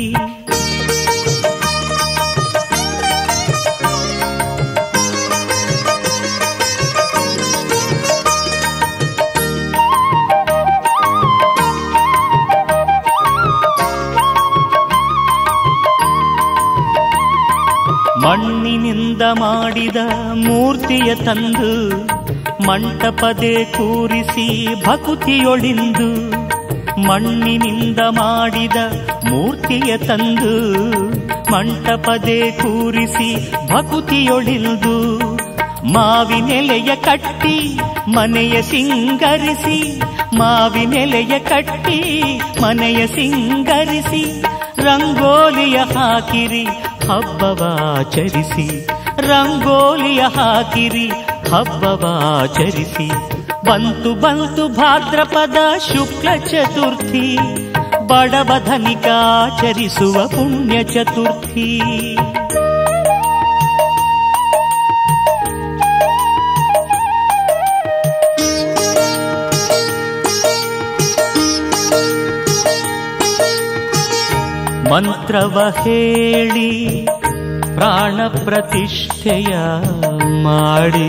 ಮಣ್ಣಿನಿಂದ ಮಾಡಿದ ಮೂರ್ತಿಯ ತಂದು ಮಂಟಪದೆ ಕೂರಿಸಿ ಭಕುತಿಯೊಳಿಂದು ಮಣ್ಣಿನಿಂದ ಮಾಡಿದ ಮೂರ್ತಿಯ ತಂದು ಮಂಟಪದೆ ಕೂರಿಸಿ ಭಕುತಿಯೊಳಿಲ್ದು ಮಾವಿನೆಲೆಯ ಕಟ್ಟಿ ಮನೆಯ ಸಿಂಗರಿಸಿ ಮಾವಿನೆಲೆಯ ಕಟ್ಟಿ ಮನೆಯ ಸಿಂಗರಿಸಿ ರಂಗೋಲಿಯ ಹಾಕಿರಿ ಹಬ್ಬವಾಚರಿಸಿ ರಂಗೋಲಿಯ ಹಾಕಿರಿ ಹಬ್ಬವಾಚರಿಸಿ ಬಂತು ಬಂತು ಭಾದ್ರಪದ ಶುಕ್ಲ ಚತುರ್ಥಿ ಬಡವ ಧನಿಕಾಚರಿಸುವ ಪುಣ್ಯ ಚತುರ್ಥಿ ಮಂತ್ರವ ಹೇಳಿ ಪ್ರಾಣ ಪ್ರತಿಷ್ಠೆಯ ಮಾಡಿ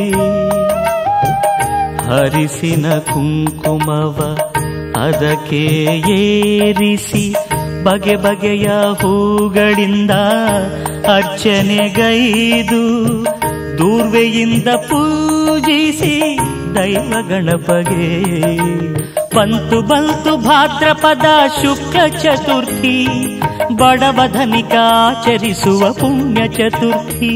ಹರಿಸಿನ ಕುಂಕುಮವ ಅದಕ್ಕೆ ಏರಿಸಿ ಬಗೆ ಬಗೆಯ ಹೂಗಳಿಂದ ಅರ್ಚನೆಗೈದು ದೂರ್ವೆಯಿಂದ ಪೂಜಿಸಿ ದೈವ ಗಣಪಗೆ ಬಂತು ಬಂತು ಭಾದ್ರಪದ ಶುಕ್ಲ ಚತುರ್ಥಿ ಬಡವ ಧನಿಕಾಚರಿಸುವ ಪುಣ್ಯ ಚತುರ್ಥಿ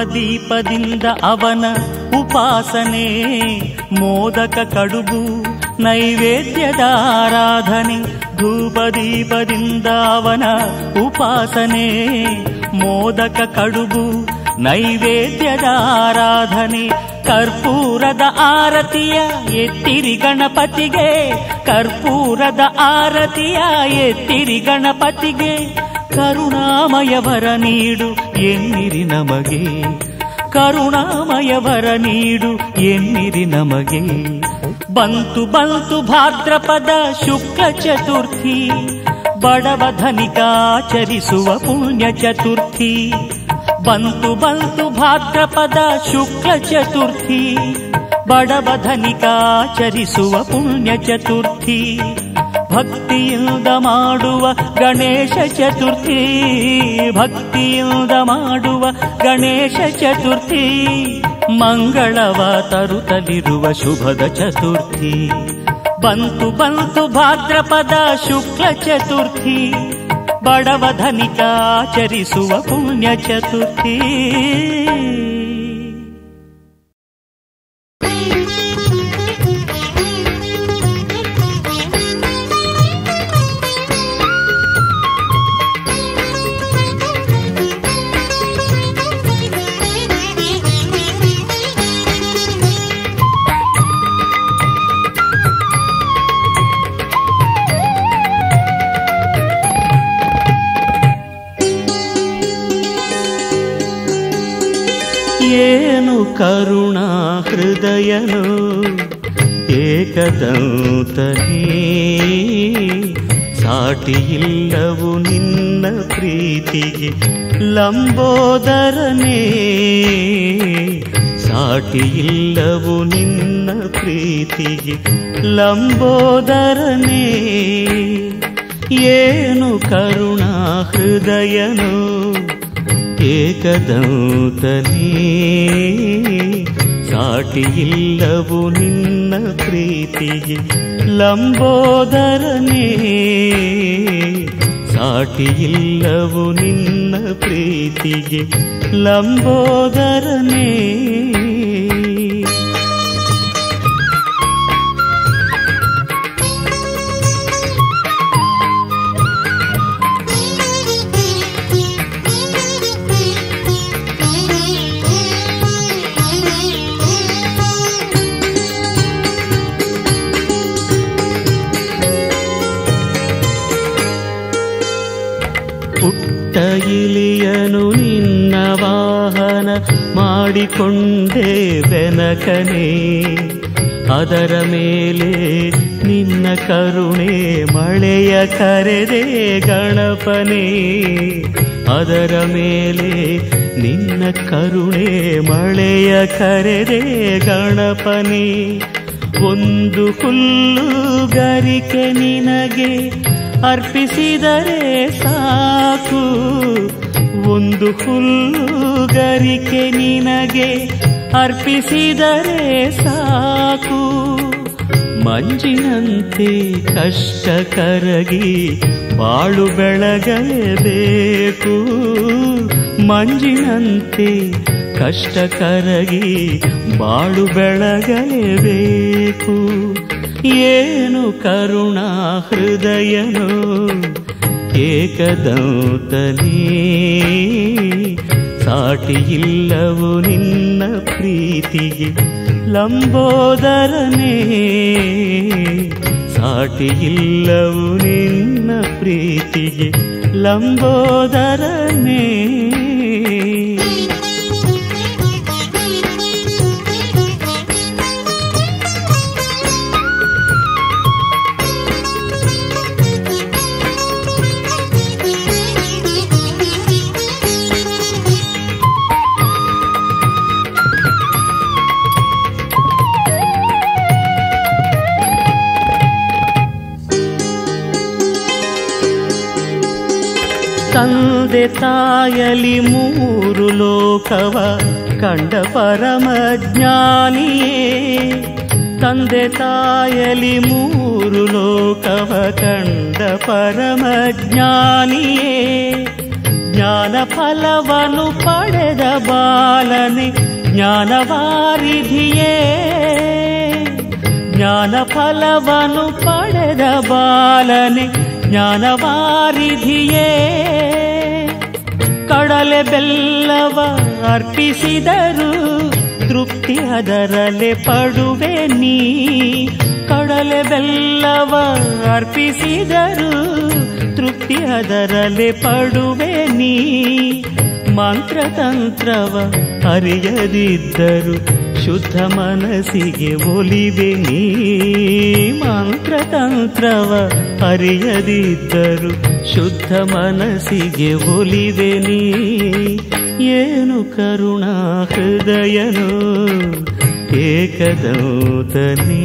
ಧೂಪದೀಪದಿಂದ ಅವನ ಉಪಾಸನೆ ಮೋದಕ ಕಡುಬು ನೈವೇದ್ಯದ ಆರಾಧನೆ ಧೂಪದೀಪದಿಂದ ಅವನ ಉಪಾಸನೆ ಮೋದಕ ಕಡುಬು ನೈವೇದ್ಯದ ಆರಾಧನೆ ಕರ್ಪೂರದ ಆರತಿಯ ಎತ್ತಿರಿ ಗಣಪತಿಗೆ ಕರ್ಪೂರದ ಆರತಿಯ ಎತ್ತಿರಿ ಗಣಪತಿಗೆ ಕರುಣಾಮಯವರ ನೀಡು ಎನ್ನಿರಿ ನಮಗೆ ಕರುಣಾಮಯವರ ನೀಡು ಎನ್ನಿರಿ ನಮಗೆ ಬಂತು ಬಂತು ಭಾದ್ರಪದ ಶುಕ್ಲ ಚತುರ್ಥಿ ಬಡವ ಧನಿಕಾಚರಿಸುವ ಪುಣ್ಯ ಚತುರ್ಥಿ ಬಂತು ಬಂತು ಭಾದ್ರಪದ ಶುಕ್ಲ ಚತುರ್ಥಿ ಬಡವ ಧನಿಕಾಚರಿಸುವ ಪುಣ್ಯ ಚತುರ್ಥಿ ಭಕ್ತಿಯಿಂದ ಮಾಡುವ ಗಣೇಶ ಚತುರ್ಥಿ ಭಕ್ತಿಯಿಂದ ಮಾಡುವ ಗಣೇಶ ಚತುರ್ಥಿ ಮಂಗಳವ ತರುತ್ತಲಿರುವ ಶುಭದ ಚತುರ್ಥಿ ಬಂತು ಬಂತು ಭಾದ್ರಪದ ಶುಕ್ಲ ಚತುರ್ಥಿ ಬಡವ ಧನಿಕಾಚರಿಸುವ ಪುಣ್ಯ ಚತುರ್ಥಿ ಏನು ಕರುಣಾ ಹೃದಯನು ಏಕದಂತನೇ ಸಾಟಿಯಿಲ್ಲವು ನಿನ್ನ ಪ್ರೀತಿಗೆ ಲಂಬೋದರನೇ ಸಾಟಿಯಿಲ್ಲವು ನಿನ್ನ ಪ್ರೀತಿಗೆ ಲಂಬೋದರನೇ ಏನು ಕರುಣಾ ಹೃದಯನು ಏಕದಂತನೇ ಸಾಟಿಯಿಲ್ಲವು ನಿನ್ನ ಪ್ರೀತಿಗೆ ಲಂಬೋದರನೇ ಸಾಟಿಯಿಲ್ಲವು ನಿನ್ನ ಪ್ರೀತಿಗೆ ಲಂಬೋದರನೇ ಪುಟ್ಟ ಇಲಿಯನು ನಿನ್ನ ವಾಹನ ಮಾಡಿಕೊಂಡೇ ಬೆನಕನೆ ಅದರ ಮೇಲೆ ನಿನ್ನ ಕರುಣೆ ಮಳೆಯ ಕರೆದೆ ಗಣಪನೆ ಅದರ ಮೇಲೆ ನಿನ್ನ ಕರುಣೆ ಮಳೆಯ ಕರೆದೆ ಗಣಪನೆ ಒಂದು ಹುಲ್ಲು ಗರಿಕೆ ನಿನಗೆ ಅರ್ಪಿಸಿದರೆ ಸಾಕು ಒಂದು ಹುಲ್ಲುಗರಿಕೆ ನಿನಗೆ ಅರ್ಪಿಸಿದರೆ ಸಾಕು ಮಂಜಿನಂತೆ ಕಷ್ಟ ಕರಗಿ ಬಾಳು ಬೆಳಗಲೇಬೇಕು ಮಂಜಿನಂತೆ ಕಷ್ಟ ಕರಗಿ ಬಾಳು ಬೆಳಗಲೇಬೇಕು ಏನು ಕರುಣಾ ಹೃದಯನು ಏಕದಂತನೇ ಸಾಟಿಯಿಲ್ಲವು ನಿನ್ನ ಪ್ರೀತಿಗೆ ಲಂಬೋದರನೇ ಸಾಟಿಯಿಲ್ಲವು ನಿನ್ನ ಪ್ರೀತಿಗೆ ಲಂಬೋದರನೇ ತಂದೆ ತಾಯಲಿ ಮೂರು ಲೋಕವ ಕಂಡ ಪರಮ ಜ್ಞಾನಿಯೇ ತಂದೆ ತಾಯಲಿ ಮೂರು ಲೋಕವ ಕಂಡ ಪರಮ ಜ್ಞಾನಿಯೇ ಜ್ಞಾನ ಫಲವನ್ನು ಪಡೆದ ಬಾಲನೆ ಜ್ಞಾನವಾರಿಧಿಯೇ ಜ್ಞಾನ ಫಲವನ್ನು ಪಡೆದ ಬಾಲನೆ ಜ್ಞಾನವಾರಿಧಿಯೇ ಕಡಲೆ ಬೆಲ್ಲವ ಅರ್ಪಿಸಿದರು ತೃಪ್ತಿ ಅದರಲೆ ಪಡುವೆ ನೀ ಕಡಲೆ ಬೆಲ್ಲವ ಅರ್ಪಿಸಿದರು ತೃಪ್ತಿ ಅದರಲೆ ಪಡುವೆ ನೀ ಮಂತ್ರತಂತ್ರವ ಅರಿಯದಿದ್ದರು ಶುದ್ಧ ಮನಸ್ಸಿಗೆ ಒಲಿವೆ ನೀ ಮಂತ್ರತಂತ್ರವ ಅರಿಯದಿದ್ದರು ಶುದ್ಧ ಮನಸ್ಸಿಗೆ ಒಲಿವೆ ನೀ ಏನು ಕರುಣಾ ಹೃದಯನು ಏಕದೌತನೇ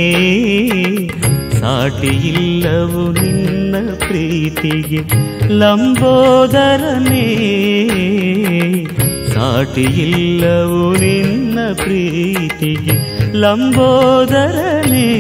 ಸಾಟಿಯಿಲ್ಲವು ನಿನ್ನ ಪ್ರೀತಿಗೆ ಲಂಬೋದರನೇ ಸಾಟಿಯಿಲ್ಲವು ನಿನ್ನ ಪ್ರೀತಿಗೆ ಲಂಬೋದರನೇ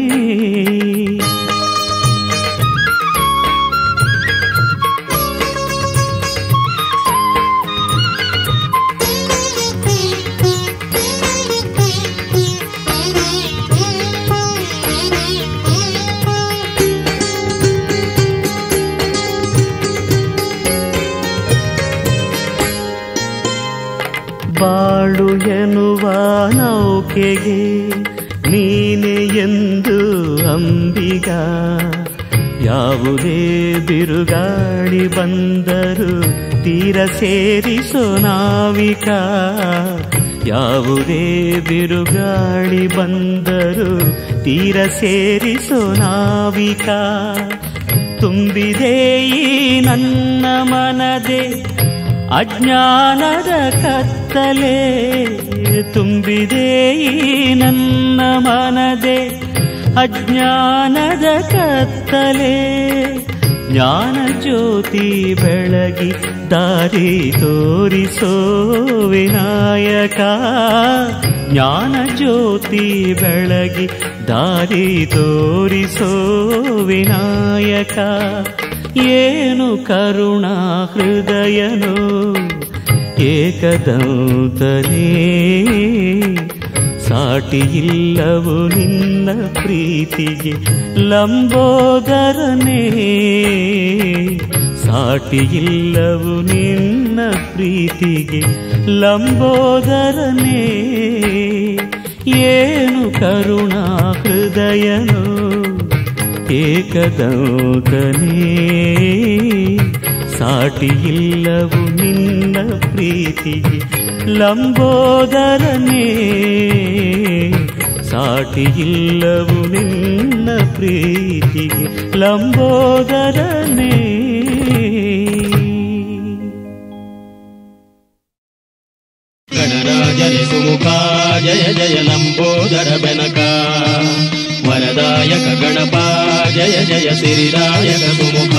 ಬಾಳು ಎನ್ನುವ ನೌಕೆಗೆ ನೀನೆ ಎಂದು ಅಂಬಿಗ ಯಾವುದೇ ಬಿರುಗಾಳಿ ಬಂದರು ತೀರ ಸೇರಿಸೋ ನಾವಿಕ ಯಾವುದೇ ಬಿರುಗಾಳಿ ಬಂದರು ತೀರ ಸೇರಿಸೋ ನಾವಿಕ ತುಂಬಿದೆ ಈ ನನ್ನ ಮನದೆ ಅಜ್ಞಾನದ ಕತ್ತಲೆ ತುಂಬಿದೆ ಈ ನನ್ನ ಮನದೆ ಅಜ್ಞಾನದ ಕತ್ತಲೆ ಜ್ಞಾನ ಜ್ಯೋತಿ ಬೆಳಗಿ ದಾರಿ ತೋರಿಸೋ ವಿನಾಯಕ ಜ್ಞಾನ ಜ್ಯೋತಿ ಬೆಳಗಿ ದಾರಿ ತೋರಿಸೋ ವಿನಾಯಕ ಏನು ಕರುಣಾ ಹೃದಯನು ಏಕದಂತನೇ ಸಾಟಿಯಿಲ್ಲವು ನಿನ್ನ ಪ್ರೀತಿಗೆ ಲಂಬೋದರನೇ ಸಾಟಿಯಿಲ್ಲವು ನಿನ್ನ ಪ್ರೀತಿಗೆ ಲಂಬೋದರನೇ ಏನು ಕರುಣಾ ಹೃದಯನು ಏಕದೌತನೇ ಸಾಟಿಯಿಲ್ಲವು ನಿನ್ನ ಪ್ರೀತಿಗೆ ಲಂಬೋದರನೇ ಸಾಟಿಯಿಲ್ಲವು ನಿನ್ನ ಪ್ರೀತಿಗೆ ಲಂಬೋದರನೇ ಗಣರಾಜನೆ ಸುಮುಖ ಜಯ ಜಯ ಲಂಬೋದರ ಬೆನಕ ವರದಾಯಕ ಗಣಪ ಜಯ ಜಯ ಸಿರಿದಾಯಕ ಸುಮುಖ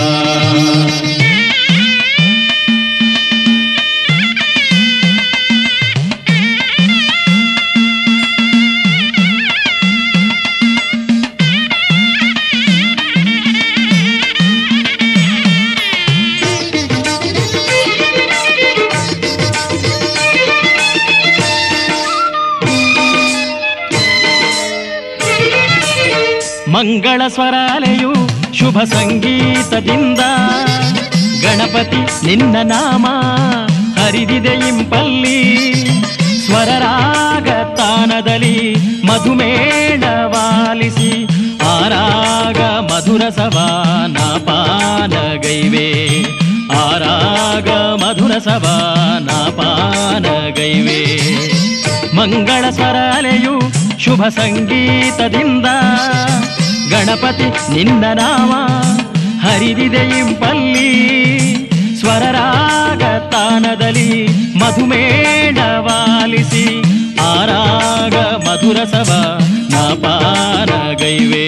ಮಂಗಳ ಸ್ವರಾಲೆಯು ಶುಭ ಸಂಗೀತದಿಂದ ಗಣಪತಿ ನಿನ್ನ ನಾಮ ಹರಿದಿದೆ ಇಂಪಲ್ಲಿ ಸ್ವರರಾಗ ತಾನದಲ್ಲಿ ಮಧುಮೇಳವಾಲಿಸಿ ಆರಾಗ ಮಧುರ ಸವಾನ ಪಾನಗೈವೆ ಆರಾಗ ಮಧುರ ಸವಾನ ಪಾನಗೈವೆ ಮಂಗಳ ಸ್ವರಾಲೆಯು ಶುಭ ಸಂಗೀತದಿಂದ ಗಣಪತಿ ನಿನ್ನ ನಾಮ ಹರಿದಿದೆ ಇಂಪಲ್ಲಿ ಸ್ವರರಾಗ ತಾನದಲ್ಲಿ ಮಧುಮೇಳವಾಲಿಸಿ ಆರಾಗ ಮಧುರ ಸಭ ನಾಪಾನಗೈವೆ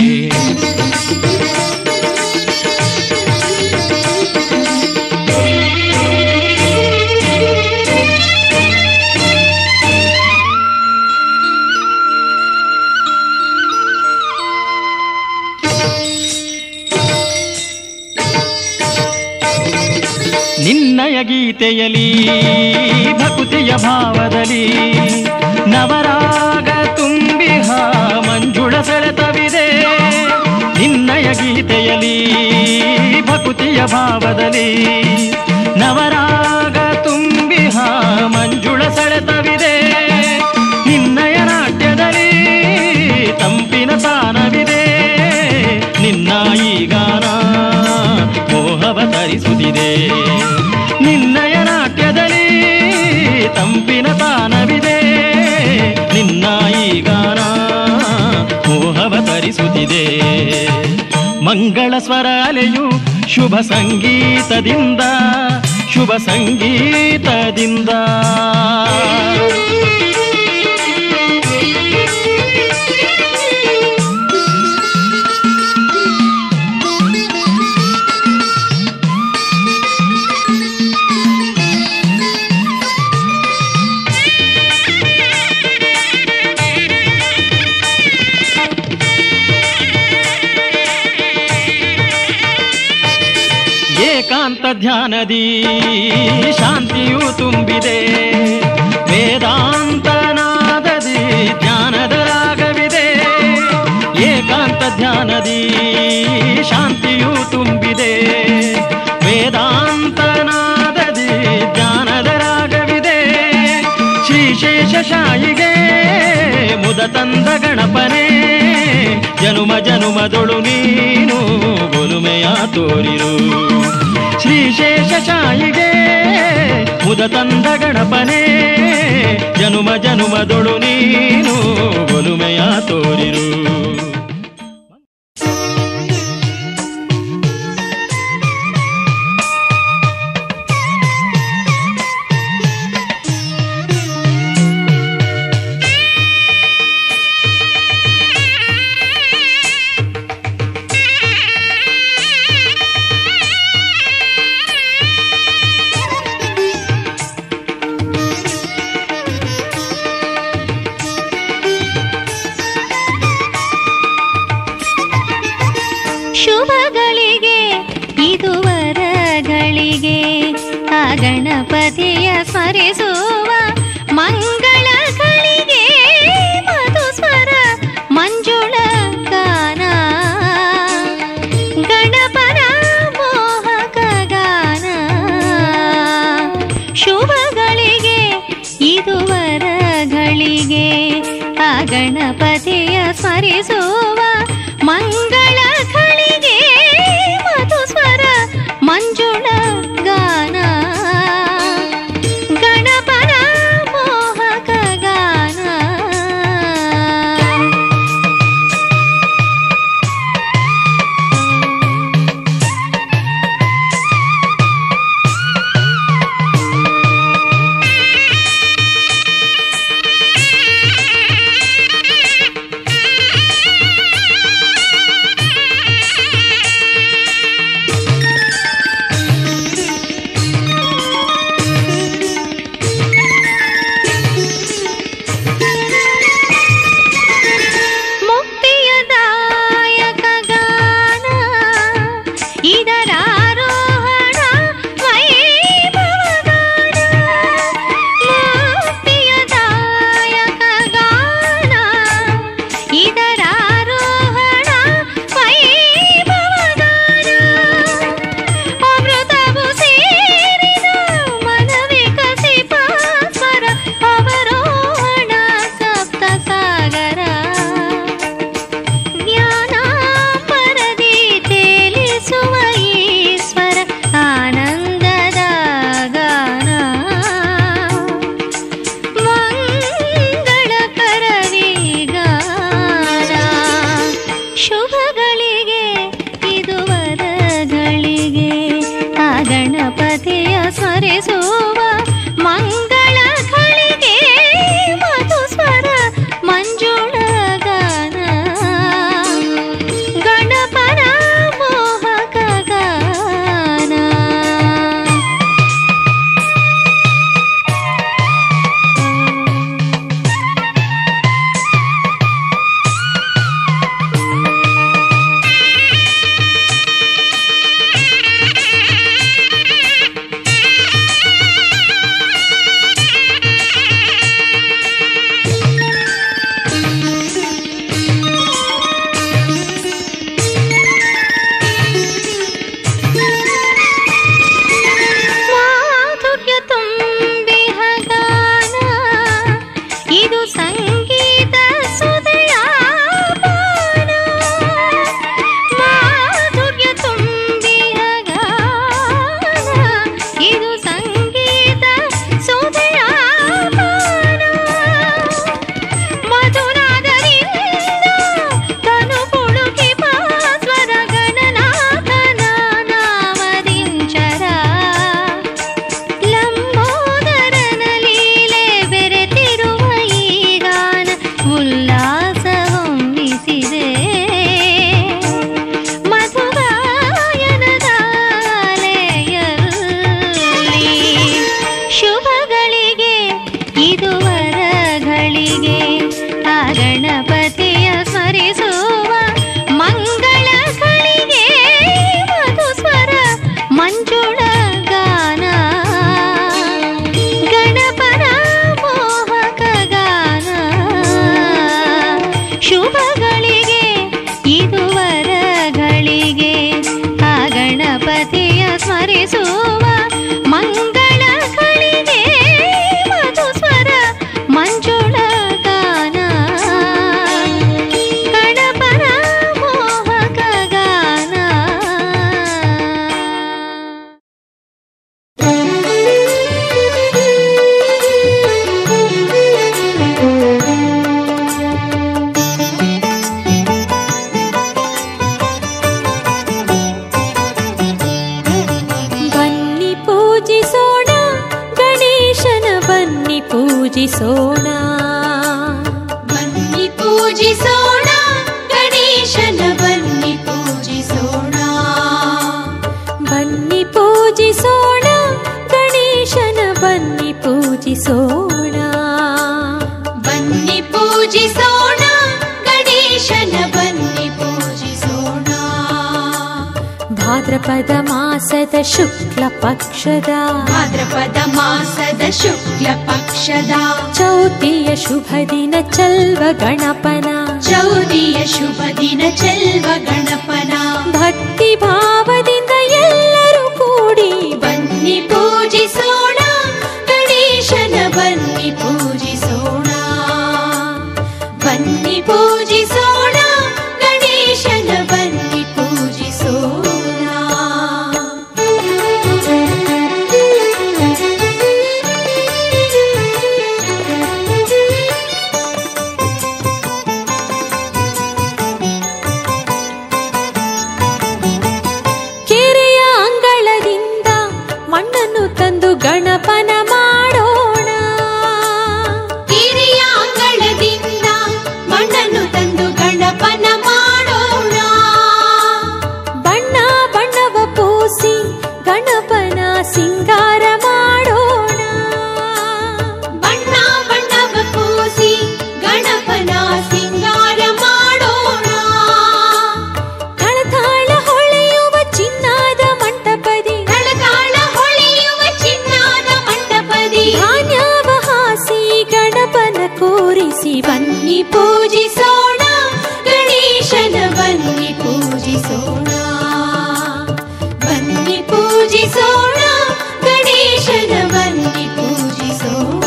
ನಿನ್ನಯ ಗೀತೆಯಲಿ ಭಕುತಿಯ ಭಾವದಲ್ಲಿ ನವರಾಗ ತುಂಬಿಹ ಮಂಜುಳ ಸೆಳೆತವಿದೆ ನಿನ್ನಯ ಗೀತೆಯಲಿ ಭಕುತಿಯ ಭಾವದಲ್ಲಿ ನವರಾಗ ತುಂಬಿಹ ಮಂಜುಳ ಸೆಳೆತವಿದೆ ನಿನ್ನಯ ನಾಟ್ಯದಲ್ಲಿ ತಂಪಿನ ತಾನವಿದೆ ನಿನ್ನ ಈ ಗಾನ ಮೋಹವ ತರಿಸುತ್ತಿದೆ ನಿನ್ನಯ ನಾಟ್ಯದಲ್ಲಿ ತಂಪಿನ ತಾನವಿದೆ ನಿನ್ನ ಈ ಗಾನ ಮೋಹವ ತರಿಸುತ್ತಿದೆ ಮಂಗಳ ಸ್ವರ ಅಲೆಯು ಶುಭ ಸಂಗೀತದಿಂದ ಶುಭ ಸಂಗೀತದಿಂದ ಏಕಾಂತ ಧ್ಯಾನದಿ ಶಾಂತಿಯು ತುಂಬಿದೆ ವೇದಾಂತನಾದದಿ ಜ್ಞಾನದ ರಾಗವಿದೆ ಏಕಾಂತ ಧ್ಯಾನದಿ ಶಾಂತಿಯು ತುಂಬಿದೆ ವೇದಾಂತನಾದದಿ ಜ್ಞಾನದ ರಾಗವಿದೆ ಶ್ರೀಶೇಷ ಶಾಯಿಗೆ ಮುದ ತಂದ ಗಣಪನೇ ಜನುಮ ಜನುಮದೊಳು ನೀನು ಒಲುಮೆಯ ತೋರಿರು ಶ್ರೀಶೇಷ ಶಾಯಿಗೆ ಮುದ ತಂದ ಗಣಪನೇ ಜನುಮ ಜನುಮದೊಳು ನೀನು ಒಲುಮೆಯ ತೋರಿರು ಶುಭಗಳಿಗೆ ಇದುವರಗಳಿಗೆ ಆ ಗಣಪತಿಯ ಸ್ಮರಿಸುವ ಮಂಗಳಗಳಿಗೆ ಮಧುಸ್ವರ ಮಂಜುಳ ಗಾನ ಗಣಪನ ಮೋಹಕ ಗಾನ ಶುಭಗಳಿಗೆ ಇದುವರಗಳಿಗೆ ಆ ಗಣಪತಿಯ ಸ್ಮರಿಸುವ ಮಂಗಳಗಳಿಗೆ ಮಧುಸ್ವರ ಮಂಜುಳ ಗಾನ ಗಣಪನ ಮೋಹಕ ಗಾನ ಮುಕ್ತಿಯದಾಯಕ ಗಾನ ಇದರಾರೋಹಣ ವೈಭವಗಾನ ಮುಕ್ತಿಯದಾಯಕ ಗಾನ ಇದರಾರೋಹಣ ವೈಭವಗಾನ ಅಮೃತವು ಸೇರಿದ ಮನವಿಕಸಿಪ ಸ್ವರ ಅವರೋಹಣ ಸಪ್ತ ಸಾಗರ ಜ್ಞಾನಾಂಬರದಿ ತೇಲಿಸುವ ಈಶ್ವರ ಆನಂದದ ಗಾನ ಮಂಗಳಕರವಿ ಗಾನ ಶುಭಗಳಿಗೆ ಇದುವರಗಳಿಗೆ ಆ ಗಣಪತಿಯ ಸ್ಮರಿಸುವ ಮಂಗಳಗಳಿಗೆ ಮಧುಸ್ವರ ಮಂಜುಳ ಗಾನ ಗಣಪನ ಮೋಹಕ ಗಾನ ಸ್ಮರಿಸುವ ಮಂಗಳ ಕಳಿಗೆ ಮಧುಸ್ವರ ಮಂಜುಳ ಗಾನ ಗಣಪನ ಮೋಹಕ ಗಾನ ಬನ್ನಿ ಪೂಜಿಸೋಣ ಗಣೇಶನ ಬನ್ನಿ ಪೂಜಿಸೋಣ ಬನ್ನಿ ಪೂಜಿಸೋಣ ಗಣೇಶನ ಬನ್ನಿ ಪೂಜಿಸೋಣ ಬನ್ನಿ ಪೂಜಿಸೋಣ ಗಣೇಶನ ಬನ್ನಿ ಪೂಜಿಸೋಣ ಬನ್ನಿ ಪೂಜಿಸೋಣ ಗಣೇಶನ ಬನ್ನಿ ಪೂಜಿಸೋಣ ಭಾದ್ರಪದ ಮಾಸದ ಶುಕ್ಲ ಪಕ್ಷದ ಭಾದ್ರಪದ ಮಾಸದ ಶುಕ್ಲ ಪಕ್ಷದ ಚೌತಿಯ ಶುಭ ದಿನ ಚಲ್ವ ಗಣಪನ ಚೌದಿಯ ಶುಭ ದಿನ ಚೆಲ್ವ ಗಣಪನ ಭಕ್ತಿ ಭಾವದಿಂದ ಎಲ್ಲರೂ ಕೂಡಿ ಬನ್ನಿ ಪೂಜಿಸೋಣ ಗಣೇಶನ ಬನ್ನಿ ಪೂಜಿಸೋಣ ಬನ್ನಿ ಪೂಜಿಸೋಣ ಗಣೇಶನ ಬನ್ನಿ ಪೂಜಿಸೋಣ ಕೆರೆಯ ಅಂಗಳದಿಂದ ಮಣ್ಣನ್ನು ತಂದು ಗಣಪನ ಮಾಡೋಣ ಕಿರಿಯ ಅಂಗಳದಿಂದ ಮಣ್ಣನ್ನು ತಂದು ಗಣಪನ ಮಾಡೋಣ ಬಣ್ಣ ಬಣ್ಣವ ಪೂಸಿ ಗಣಪನ ಸಿಂಗಾರ ಮಾಡೋಣ ಬಣ್ಣ ಬಣ್ಣವ ಪೂಸಿ ಗಣಪನ ಸಿಂಗಾರ ಮಾಡೋಣ ಕಳತಾಳ ಹೊಳೆಯುವ ಚಿನ್ನದ ಮಂಟಪದಿ ತಳತಾಳ ಹೊಳೆಯುವ ಚಿನ್ನದ ಮಂಟಪದಿ ಧಾನ್ಯವ ಹಾಸಿ ಗಣಪನ ಕೂರಿಸಿ ಬನ್ನಿ ಪೂಜಿಸೋಣ ಗಣೇಶನ ಬನ್ನಿ ಪೂಜಿಸೋಣ ಬನ್ನಿ ಪೂಜಿಸೋಣ ಗಣೇಶನ ಬನ್ನಿ ಪೂಜಿಸೋಣ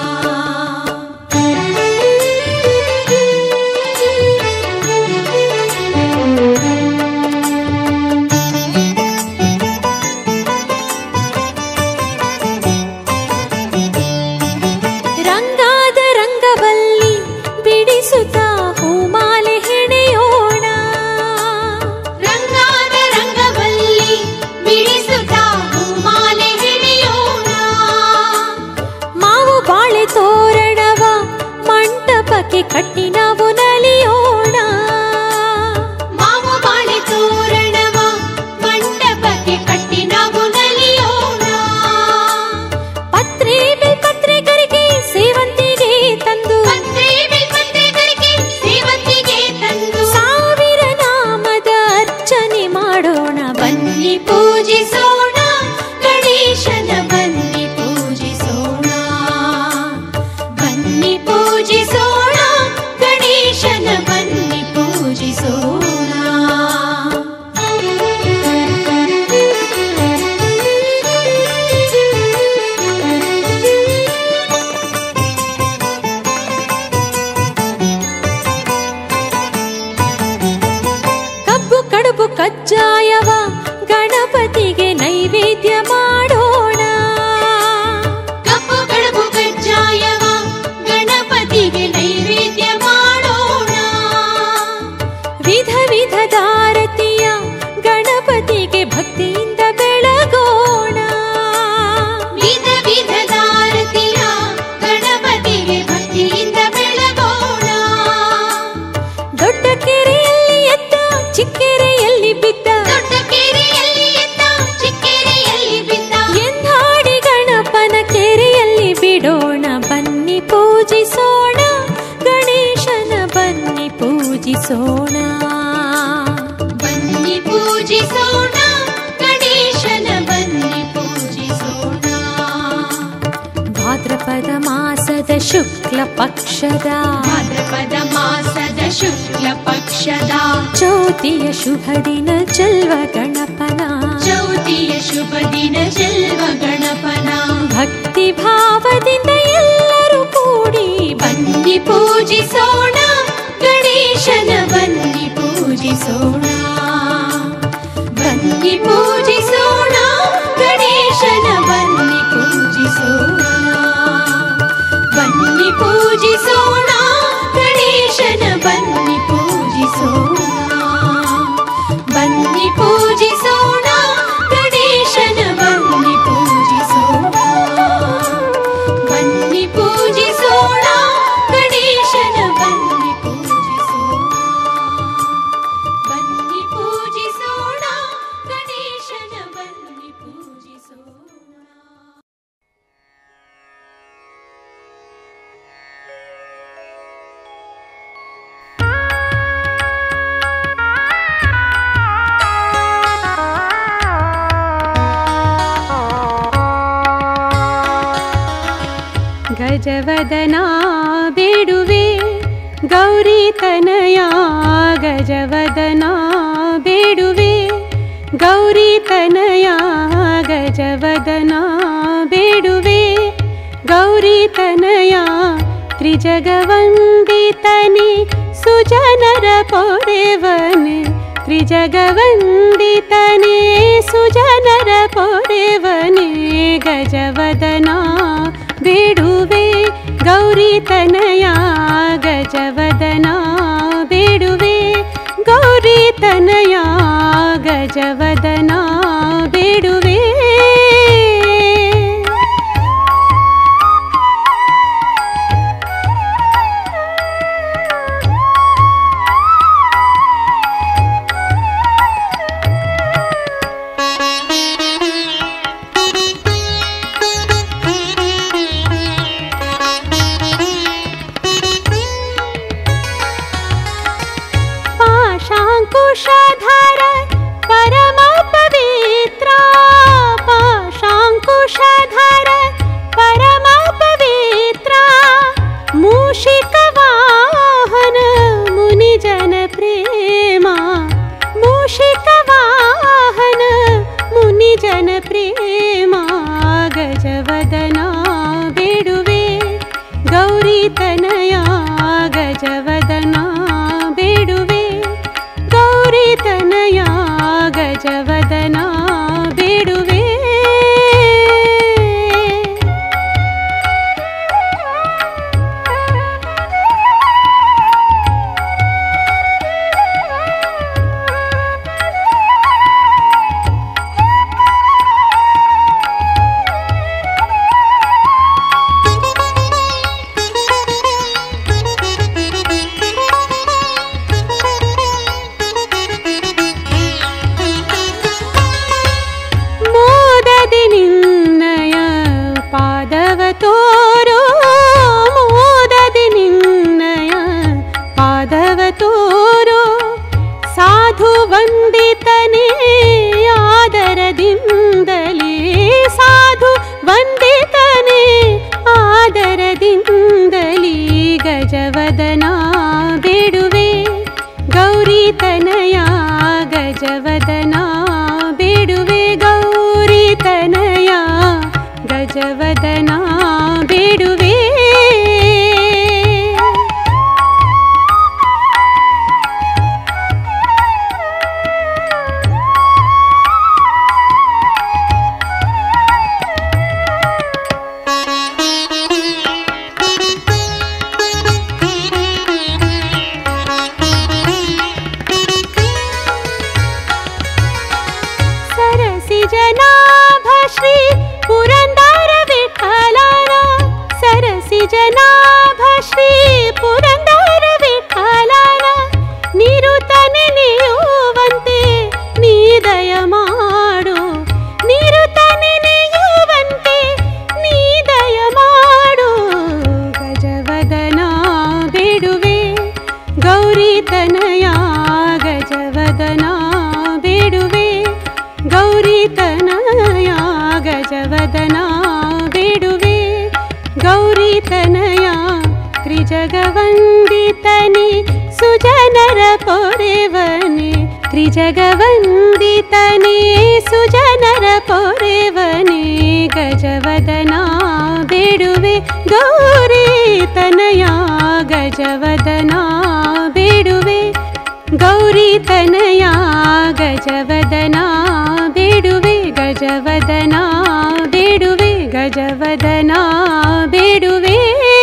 ರಂಗಾದ ರಂಗವಲ್ಲಿ ಬಿಡಿಸುತ್ತಾ ಹೂಮಾಲೆ ಹೆಣೆಯೋಣ ರಂಗಾದ ರಂಗವಲ್ಲಿ ಬಿಡಿಸುತ್ತಾ ಹೂಮಾಲೆ ಹಿಡಿಯೋಣ ಮಾವು ಬಾಳೆ ತೋರಣವ ಮಂಟಪಕ್ಕೆ ಕಟ್ಟಿ ನಾವು ನಲಿಯೋಣ ಮಾವು ಬಾಳೆ ತೋರಣವ ಮಂಟಪಕ್ಕೆ ಕಟ್ಟಿ ನಾವು ನಲಿಯೋಣ ಪತ್ರೆ ಪತ್ರಿಕರಿಗೆ ಸೇವಂತಿಗೆ ತಂದು ಪತ್ರೆ ಬಿಲ್ಪತ್ರೆಗರಿಗೆ ಸೇವಂತಿಗೆ ತಂದು ಸಾವಿರ ನಾಮದ ಅರ್ಚನೆ ಮಾಡೋಣ ಬನ್ನಿ ಪೂಜಿಸೋಣ ಗಣೇಶನ ಬನ್ನಿ ಪೂಜಿಸೋಣ ಬನ್ನಿ ಪೂಜಿಸೋಣ ಗಣೇಶನ ಬನ್ನಿ ಪೂಜಿಸೋಣ ಕಬ್ಬು ಕಡುಬು ಕಜ್ಜಾಯವ ಗಣಪತಿಗೆ ನೈವೇದ್ಯ ಮಾಡೋಣ ಕಪ್ಪು ಕಡುಬು ಕಜ್ಜಾಯವ ಗಣಪತಿಗೆ ನೈವೇದ್ಯ ಮಾಡೋಣ ವಿಧ ವಿಧದ ಆರತಿಯ ಗಣಪತಿಗೆ ಭಕ್ತಿಯಿಂದ ಬೆಳಗೋಣ ವಿಧ ವಿಧದ ಆರತಿಯ ಗಣಪತಿಗೆ ಭಕ್ತಿಯಿಂದ ಬೆಳಗೋಣ ದೊಡ್ಡ ಕೆರೆಯಲ್ಲಿ ಎದ್ದ ಚಿಕ್ಕೆರೆಯಲ್ಲಿ ಬಿದ್ದ ದೊಡ್ಡ ಕೆರೆಯಲ್ಲಿ ಎದ್ದ ಚಿಕ್ಕೆರೆಯಲ್ಲಿ ಬಿದ್ದ ಎಂದಾಡಿ ಗಣಪನ ಕೆರೆಯಲ್ಲಿ ಬಿಡೋಣ ಬನ್ನಿ ಪೂಜಿಸೋಣ ಗಣೇಶನ ಬನ್ನಿ ಪೂಜಿಸೋಣ ಬನ್ನಿ ಪೂಜಿಸೋಣ ಗಣೇಶನ ಬನ್ನಿ ಪೂಜಿಸೋಣ ಭಾದ್ರಪದ ಮಾಸದ ಶುಕ್ಲ ಪಕ್ಷದ ಭಾದ್ರಪದ ಮಾಸದ ಶುಕ್ಲ ಪಕ್ಷದ ಚೌತಿಯ ಶುಭ ದಿನ ಚಲ್ವ ಗಣಪನ ಚೌತಿಯ ಶುಭ ದಿನ ಚೆಲ್ವ ಗಣಪನ ಭಕ್ತಿ ಭಾವದಿಂದ ಎಲ್ಲರೂ ಕೂಡಿ ಬನ್ನಿ ಪೂಜಿಸೋಣ ಗಣೇಶನ ಬನ್ನಿ ಪೂಜಿಸೋಣ ಬನ್ನಿ ಪೂಜಿಸೋಣ ಗಣೇಶನ ಬನ್ನಿ ಪೂಜಿಸೋಣ ಬನ್ನಿ ಪೂಜಿಸೋಣ ಗಣೇಶನ ಬನ್ನಿ ಪೂಜಿಸೋಣ ಬನ್ನಿ ಪೂಜಿಸೋಣ ಗಣೇಶನ ಬನ್ನಿ ಪೂಜಿಸೋಣ ಬನ್ನಿ ಪೂಜಿಸೋಣ ಗಣೇಶನ ಬನ್ನಿ ಪೂಜಿಸೋಣ ಬನ್ನಿ ಪೂಜಿಸೋಣ ಗಣೇಶನ ಬನ್ನಿ ಪೂಜಿಸೋಣ ಗಜವದನಾ ಬೇಡುವೆ ಗೌರಿ ತನಯ ಗಜವದನಾ ಬೇಡುವೆ ಗೌರಿ ತನಯ ಗಜವದನಾ ಬೇಡುವೆ ಗೌರಿ ತನಯ ತ್ರಿಜಗವಂದಿತನೆ ಸುಜನರ ಪೊರೆವನೆ ತ್ರಿಜಗವಂದಿತನೆ ಸುಜನರ ಪೊರೆವನೆ ಗಜವದನಾ ಬೇಡುವೆ ಗೌರಿ ತನಯ ಗಜವದನಾ ಬೇಡುವೆ ಗೌರಿ ತನಯ ಗಜವದನಾ ಬೇಡುವೆ पाशाङ्कुशधर परम पवित्रा पाशाङ्कुशधर परम पवित्रा मूषिकवाहन मुनिजन प्रेमा मूषिकवाहन मुनिजन प्रेमा गजवदना ಬೇಡುವೆ ಗೌರಿ ತನಯ ಗಜವದನಾ ಬೇಡುವೆ ಗೌರಿ ತನಯ ಗಜವದನಾ ಬೇಡುವೆ ಮೋದದಿ ನಿನ್ನಯ ಪಾದವ ತೋರೋ ಮೋದದಿ ನಿನ್ನಯ ಪಾದವ ತೋರೋ ಸಾಧು ವಂದಿತನೇ ಆದರದಿಂದಲೇ ಸಾಧು ವಂದಿತನೇ ಆದರದಿಂದಲೇ ಗಜವದನಾ ಬೇಡುವೆ ಗೌರಿ ತನಯ ಗಜವದನಾ ಬೇಡುವೆ ಗೌರಿ ತನಯ ಗಜವದನಾ ಬೇಡುವೆ सरसि जनाभ श्री पुरन्दर विठ्ठलನ सरसि जनाभ श्री पुरन्दर विठ्ठलನ ನಿರುತನೆ ನೆನೆಯುವಂತೆ ನೀ ದಯ ಮಾಡು ನಿರುತನೆ ನೆನೆಯುವಂತೆ ನೀ ದಯ ಮಾಡು ಗಜವದನ ಬೇಡುವೆ ಗೌರಿ ತನಯ ಗಜವದನ ಬೇಡುವೆ ಗೌರಿ ತನಯ ಗಜವದನ ಬೇಡುವೆ ಗೌರಿ ತನಯ ತ್ರಿಜಗವಂದಿತನೆ ಸುಜನರ ಪೊರೆವನೆ त्रिजगवन्दितने सुजनर पौरेवने गजवदना बेडुवे गौरी तनया गजवदना बेडुवे गौरी तनया गजवदना बेडुवे गजवदना बेडुवे गजवदना बेडुवे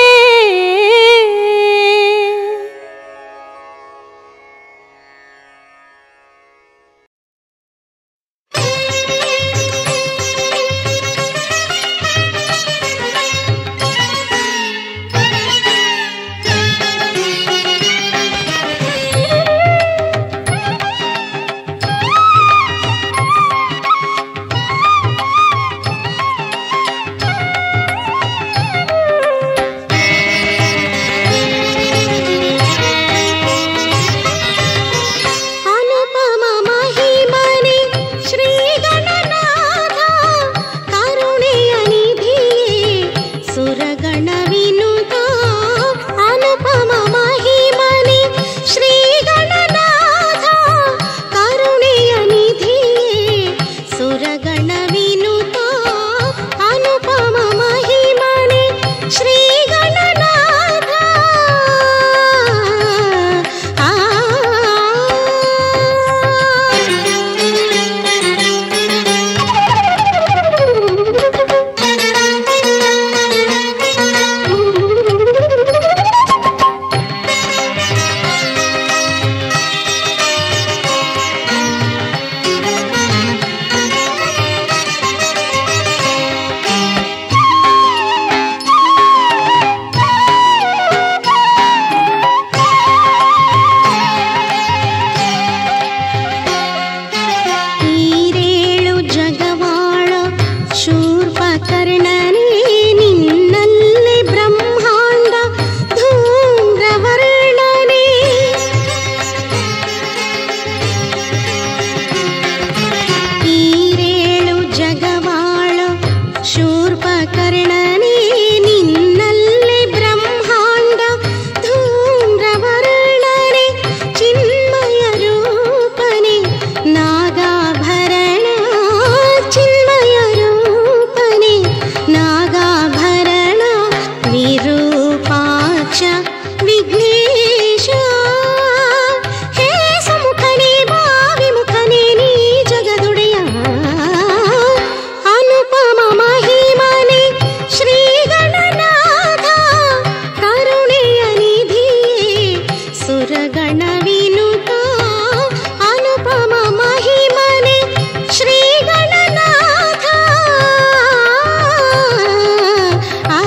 ಅನುಪಮ ಮಹಿಮನೆ ಶ್ರೀ ಗಣನಾಥ ಕರುಣೆಯ ನಿಧಿಯೇ ಸುರಗಣ ವಿನುತ ಅನುಪಮ ಮಹಿಮನೆ ಶ್ರೀ ಗಣನಾಥ ಕರುಣೆಯ ನಿಧಿಯೇ ಸುರಗಣ ವಿನುತ ಅನುಪಮ ಮಹಿಮನೆ ಶ್ರೀ ಗಣನಾಥ ಆ ಈರೇಳು ಜಗವಾಳ ಶೂರ್ಪಕರ್ಣನೇ ನಿನ್ನಲ್ಲೇ ಬ್ರಹ್ಮಾಂಡ ಧೂಮ್ರವರ್ಣನೆ ಈರೇಳು ಜಗವಾಳ ಶೂರ್ಪಕರ್ಣನೇ ನಿನ್ನಲ್ಲೇ ಬ್ರಹ್ಮಾಂಡ ಧೂಮ್ರವರ್ಣನೆ ಚಿನ್ಮಯ ರೂಪನೆ ನಾಗಾಭರಣ ಚಿನ್ಮಯ ರೂಪನೆ ನಾಗಾಭರಣ ವಿರೂಪಾಕ್ಷ ವಿಘ್ನೇಶ ಹೇ ಸುಮುಖನೇ ಭಾವಿಮುಖನೇ ನೀ ಜಗದುಡೆಯ ಅನುಪಮ ಮಹಿಮನೆ ಶ್ರೀ ಗಣನಾಥ ಕರುಣೆಯ ನಿಧಿಯೇ ಸುರಗಣ ವಿನುತ ಅನುಪಮ ಮಹಿಮನೆ ಶ್ರೀ ಗಣನಾಥ ಆ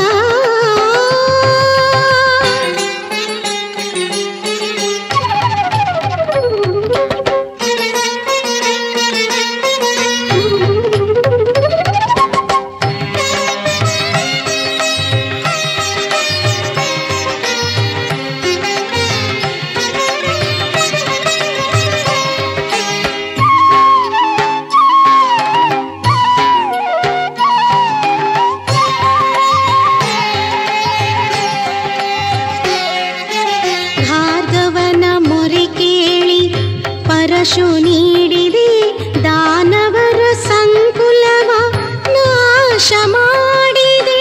ಭಾರ್ಗವನ ಮೊರೆ ಕೇಳಿ ಪರಶು ನೀಡಿದೆ ದಾನವರ ಸಂಕುಲವ ನಾಶ ಮಾಡಿದೆ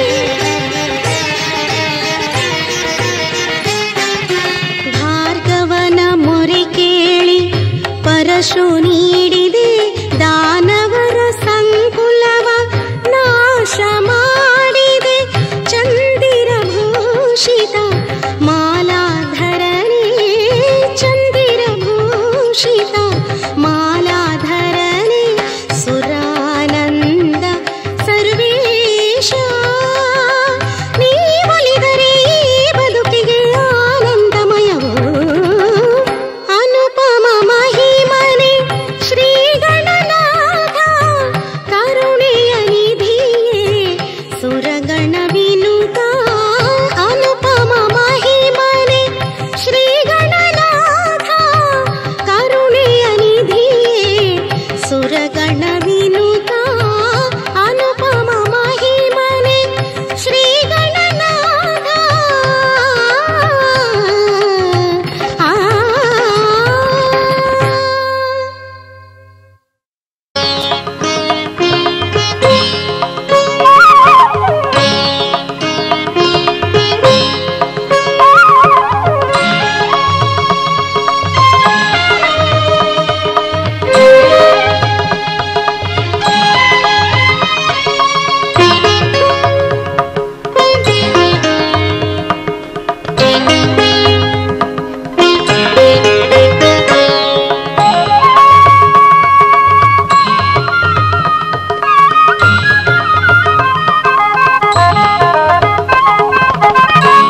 ಭಾರ್ಗವನ ಮೊರೆ ಕೇಳಿ ಪರಶು ನೀಡಿದೆ ದಾನವರ ಸಂಕುಲವ ನಾಶ ಮಾಡಿದೆ ಚಂದಿರ ಭೂಷಿತ ಮಾಲಾಧರನೇ ಚಂದಿರ ಭೂಷಿತ ಮಾಲಾಧರನೇ ಸುರಾನಂದ ಸರ್ವೇಶ ನೀ ಒಲಿದರೆ ಈ ಬದುಕಿಗೆ ಆನಂದಮಯವೋ ಅನುಪಮ ಮಹಿಮನೆ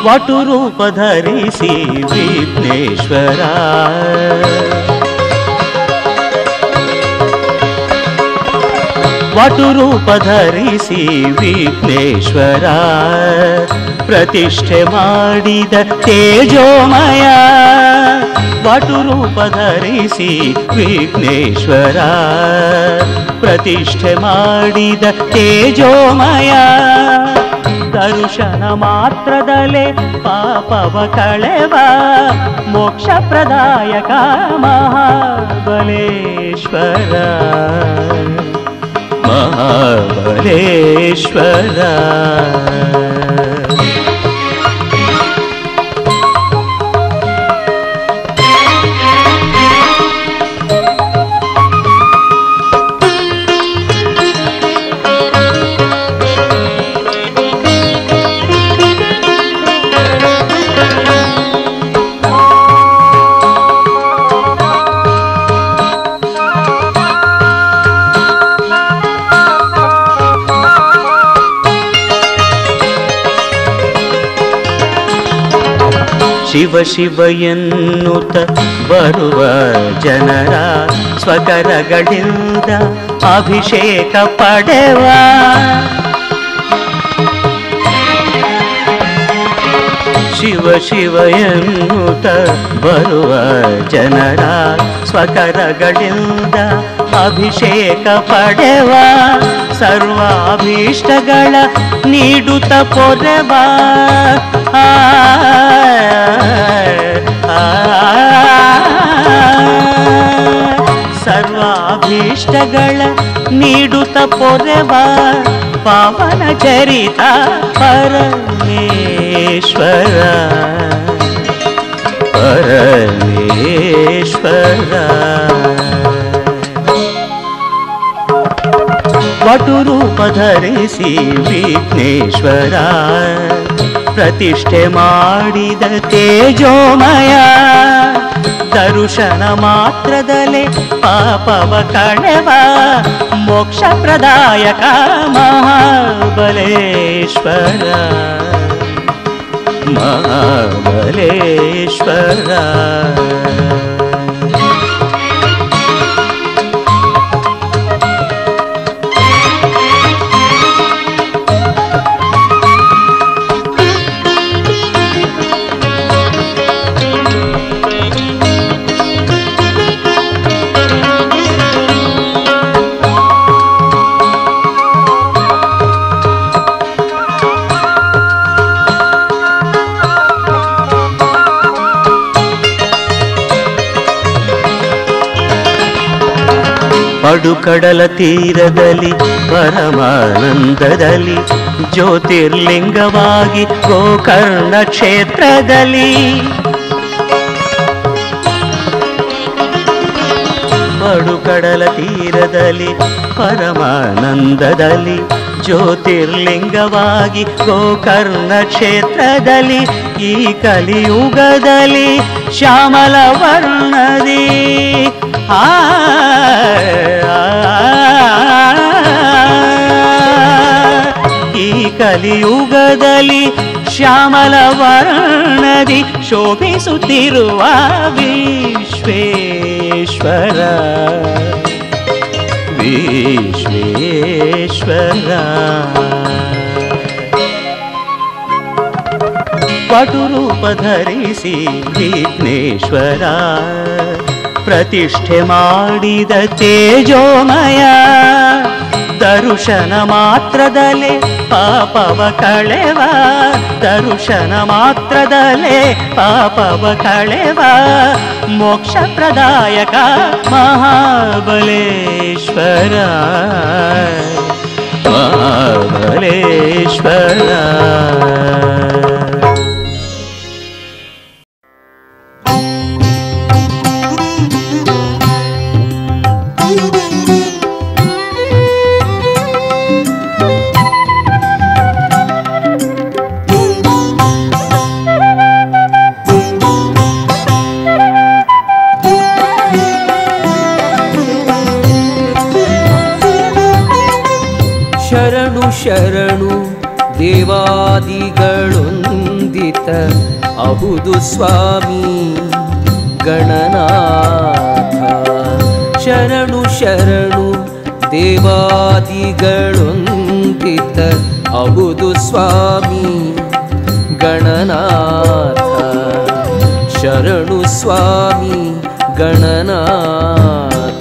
ವಟು ರೂಪ ಧರಿಸಿ ವಿಘ್ನೇಶ್ವರ ವಟು ರೂಪ ಧರಿಸಿ ವಿಘ್ನೇಶ್ವರ ಪ್ರತಿಷ್ಠೆ ಮಾಡಿದ ತೇಜೋಮಯ ವಟು ರೂಪ ಧರಿಸಿ ವಿಘ್ನೇಶ್ವರ ಪ್ರತಿಷ್ಠೆ ಮಾಡಿದ ತೇಜೋಮಯ ದರ್ಶನ ಮಾತ್ರದಲ್ಲೇ ಪಾಪವ ಕಳೆವ ಮೋಕ್ಷ ಪ್ರದಾಯಕ ಮಹಾಬಲೇಶ್ವರ ಮಹಾಬಲೇಶ್ವರ ಶಿವ ಶಿವ ಎನ್ನುತ್ತ ಬರುವ ಜನರ ಸ್ವಕರಗಳಿಂದ ಅಭಿಷೇಕ ಪಡೆವ ಶಿವ ಶಿವ ಎನ್ನುತ್ತ ಬರುವ ಜನರ ಸ್ವಕರಗಳಿಂದ ಅಭಿಷೇಕ ಪಡೆವ ಸರ್ವಾಭೀಷ್ಟಗಳ ನೀಡುತ್ತ ಪೊರೆವ ಆ, ಆ, ಸರ್ವಾಭೀಷ್ಟಗಳ ನೀಡುತ್ತ ಪೊರೆವ ಪಾವನ ಚರಿತ ಪರಮೇಶ್ವರ ಪರಮೇಶ್ವರ ವಟು ರೂಪ ಧರಿಸಿ ವಿಘ್ನೇಶ್ವರ ಪ್ರತಿಷ್ಠೆ ಮಾಡಿದ ತೇಜೋಮಯ ದರ್ಶನ ಮಾತ್ರದಲ್ಲೇ ಪಾಪವ ಕಳೆವ ಮೋಕ್ಷ ಪ್ರದಾಯಕ ಮಹಾಬಲೇಶ್ವರ ಮಹಾಬಲೇಶ್ವರ ಪಡುಕಡಲ ತೀರದಲ್ಲಿ ಪರಮಾನಂದದಲ್ಲಿ ಜ್ಯೋತಿರ್ಲಿಂಗವಾಗಿ ಗೋಕರ್ಣ ಕ್ಷೇತ್ರದಲ್ಲಿ ಪಡುಕಡಲ ತೀರದಲ್ಲಿ ಪರಮಾನಂದದಲ್ಲಿ ಜ್ಯೋತಿರ್ಲಿಂಗವಾಗಿ ಗೋಕರ್ಣ ಕ್ಷೇತ್ರದಲ್ಲಿ ಈ ಕಲಿಯುಗದಲ್ಲಿ ಶ್ಯಾಮಲ ವರ್ಣದಿ ಆ ಈ ಕಲಿಯುಗದಲ್ಲಿ ಶ್ಯಾಮಲ ವರ್ಣದಿ ಶೋಭಿಸುತ್ತಿರುವ ವಿಶ್ವೇಶ್ವರ ವಿಶ್ವೇಶ್ವರ ಪಟು ರೂಪ ಧರಿಸಿ ವಿಘ್ನೇಶ್ವರ ಪ್ರತಿಷ್ಠೆ ಮಾಡಿದ ತೇಜೋಮಯ ದರ್ಶನ ಮಾತ್ರದಲ್ಲೇ ಪಾಪವ ಕಳೆವ ದರ್ಶನ ಮಾತ್ರದಲ್ಲೇ ಪಾಪವ ಕಳೆವ ಮೋಕ್ಷ ಪ್ರದಾಯಕ ಮಹಾಬಲೇಶ್ವರ ಮಹಾಬಲೇಶ್ವರ ಶರಣು ಶರಣು ದೇವಾದಿಗಳೊಂದಿಗೆ ಗಣನಾಥಗಳೊಂದಿತ ಅಹುದು ಸ್ವಾಮಿ ಗಣನಾಥ ಶರಣು ಶರಣು ದೇವಾದಿಗಳೊಂದಿತ ಅಹುದು ಸ್ವಾಮಿ ಗಣನಾಥ ಶರಣು ಸ್ವಾಮಿ ಗಣನಾಥ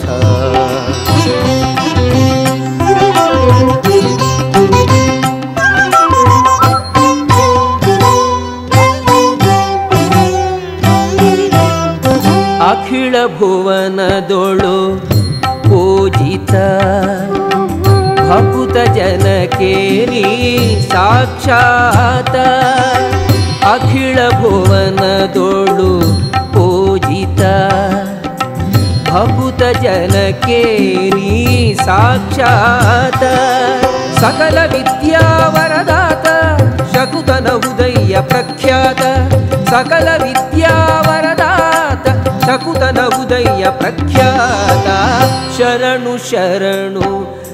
ಅಖಿಳ ಭುವನದೊಳು ಪೂಜಿತ ಭಕುತ ಜನಕ್ಕೆ ನೀ ಸಾಕ್ಷಾತ ಅಖಿಳ ಭುವನದೊಳು ಪೂಜಿತ ಭಕುತ ಜನಕ್ಕೆ ನೀ ಸಾಕ್ಷಾತ ಸಕಲ ವಿದ್ಯಾವರದಾತ ಶಕುತನ ಉದಯ ಪ್ರಖ್ಯಾತ ಸಕಲ ವಿದ್ಯಾವರದಾತ ಶಕುತನ ಉದಯ ಪ್ರಖ್ಯಾತ ಶರಣು ಶರಣು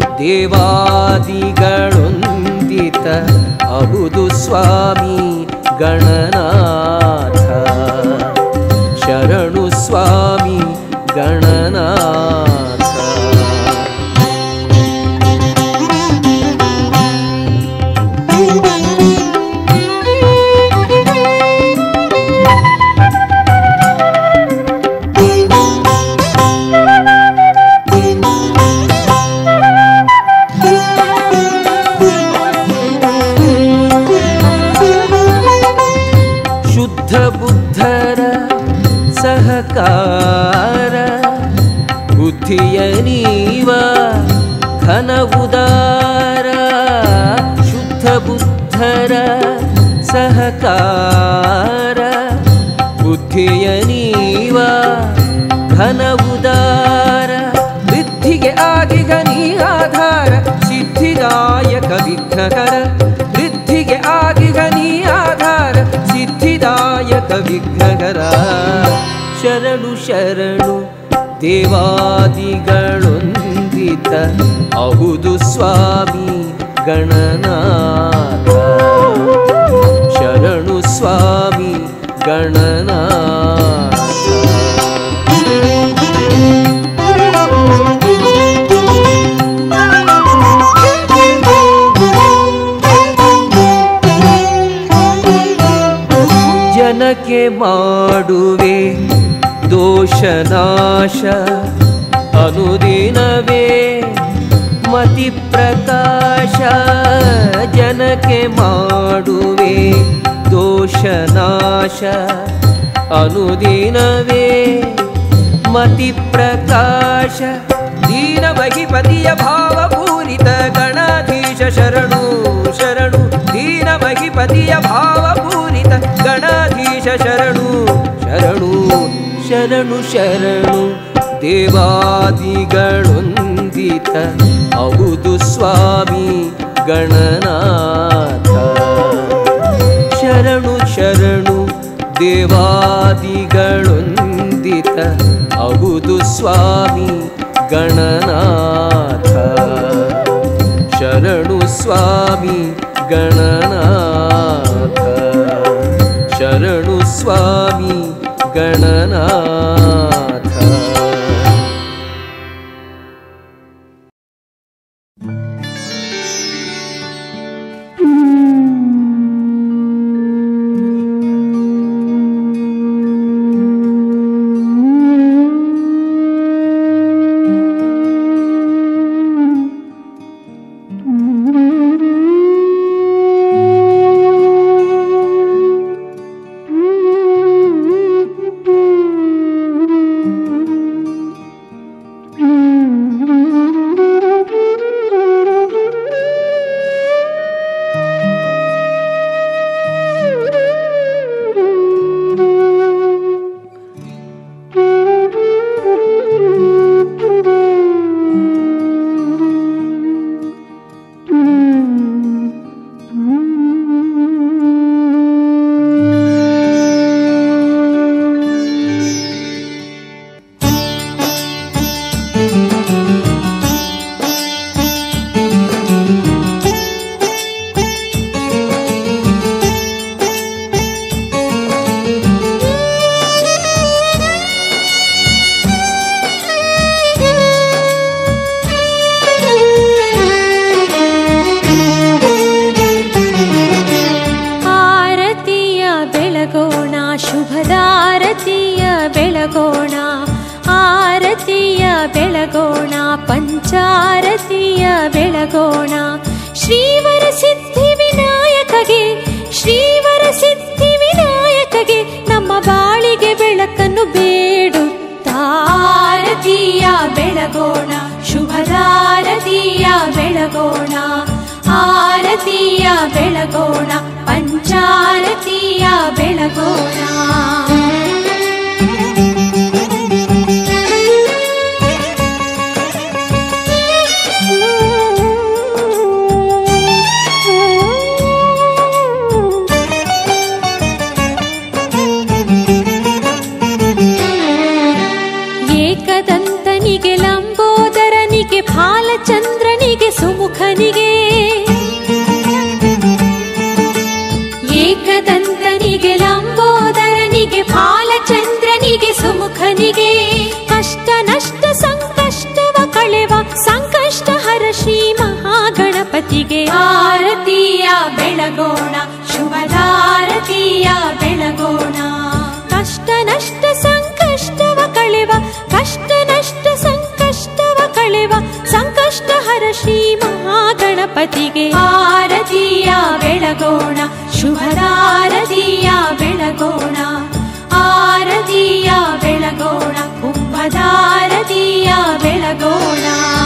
ದೇವಾದಿಗಳೊಂದಿತ ಅಹುದು ಸ್ವಾಮಿ ಗಣನಾಥ ಶರಣು ಸ್ವಾಮಿ ಗಣನಾಥ ಶುದ್ಧ ಬುದ್ಧರ ಸಹಕಾರ ಬುದ್ಧಿಯ ನೀವ ಘನ ಉದಾರ ಶುದ್ಧ ಬುದ್ಧರ ಸಹಕಾರ ಬುದ್ಧಿಯ ನೀವ ಘನ ಉದಾರ ವೃದ್ಧಿಗೆ ಆಗಿಗ ನೀ ಆಧಾರ ಸಿದ್ಧಿದಾಯಕ ವಿಘ್ನಕರ ವೃದ್ಧಿಗೆ ಆಗಿಗ ನೀ ಆಧಾರ ಸಿದ್ಧಿದಾಯಕ ವಿಘ್ನಕರ ಶರಣು ಶರಣು ದೇವಾದಿಗಳೊಂದಿತ ಅಹುದು ಸ್ವಾಮಿ ಗಣನಾಥ ಶರಣು ಸ್ವಾಮಿ ಗಣನಾಥ ಜನಕ್ಕೆ ಮಾಡುವೆ ದೋಷನಾಶ ಅನುದಿನವೇ ಮತಿ ಪ್ರಕಾಶ ಜನಕ್ಕೆ ಮಾಡುವೆ ದೋಷನಾಶ ಅನುದಿನವೇ ಮತಿ ಪ್ರಕಾಶ ದೀನ ಮಹಿಪತಿಯ ಭಾವಪೂರಿತ ಗಣಾಧೀಶ ಶರಣು ಶರಣು ದೀನ ಮಹಿಪತಿಯ ಭಾವಪೂರಿತ ಗಣಾಧೀಶ ಶರಣು ಶರಣು ಶರಣು ಶರಣು ದೇವಾದಿಗಳೊಂದಿತ ಹೌದು ಸ್ವಾಮಿ ಗಣನಾಥ ಶರಣು ಶರಣು ದೇವಾದಿಗಳೊಂದಿತ ಹೌದು ಸ್ವಾಮಿ ಗಣನಾಥ ಶರಣು ಸ್ವಾಮಿ ಗಣನಾಥ ಶರಣು ಸ್ವಾಮಿ ಗಣನಾಥ Mm-hmm. ಶ್ರೀವರ ಸಿದ್ಧಿ ವಿನಾಯಕಗೆ ಶ್ರೀವರ ಸಿದ್ಧಿ ವಿನಾಯಕಗೆ ನಮ್ಮ ಬಾಳಿಗೆ ಬೆಳಕನ್ನು ಬೇಡುತ್ತಾ ಆರತಿಯ ಬೆಳಗೋಣ ಶುಭದಾರತಿಯ ಬೆಳಗೋಣ ಆರತಿಯ ಬೆಳಗೋಣ ಪಂಚಾರತಿಯ ಬೆಳಗೋಣ ಏಕದಂತನಿಗೆ ಲಂಬೋದರನಿಗೆ ಬಾಲಚಂದ್ರನಿಗೆ ಸುಮುಖನಿಗೆ ಏಕದಂತನಿಗೆ ಲಂಬೋದರನಿಗೆ ಬಾಲಚಂದ್ರನಿಗೆ ಸುಮುಖನಿಗೆ ಕಷ್ಟ ನಷ್ಟ ಸಂಕಷ್ಟವ ಕಳೆವ ಸಂಕಷ್ಟ ಹರ ಶ್ರೀ ಮಹಾಗಣಪತಿಗೆ ಆರತಿಯ ಬೆಳಗೋಣ ಶುಭದಾರತಿಯ ಬೆಳಗೋಣ ಕಷ್ಟ ನಷ್ಟ ಸಂಕಷ್ಟವ ಕಳೆವ ಕಷ್ಟ ನಷ್ಟ ಸಂಕಷ್ಟವ ಕಳೆವ ಸಂಕಷ್ಟ ಹರ ಶ್ರೀ ಮಹಾಗಣಪತಿಗೆ ಆರತಿಯ ಬೆಳಗೋಣ ಶುಭದಾರತಿಯ ಬೆಳಗೋಣ ಆರತಿಯ ಬೆಳಗೋಣ ಕುಂಭದಾರತಿಯ ಬೆಳಗೋಣ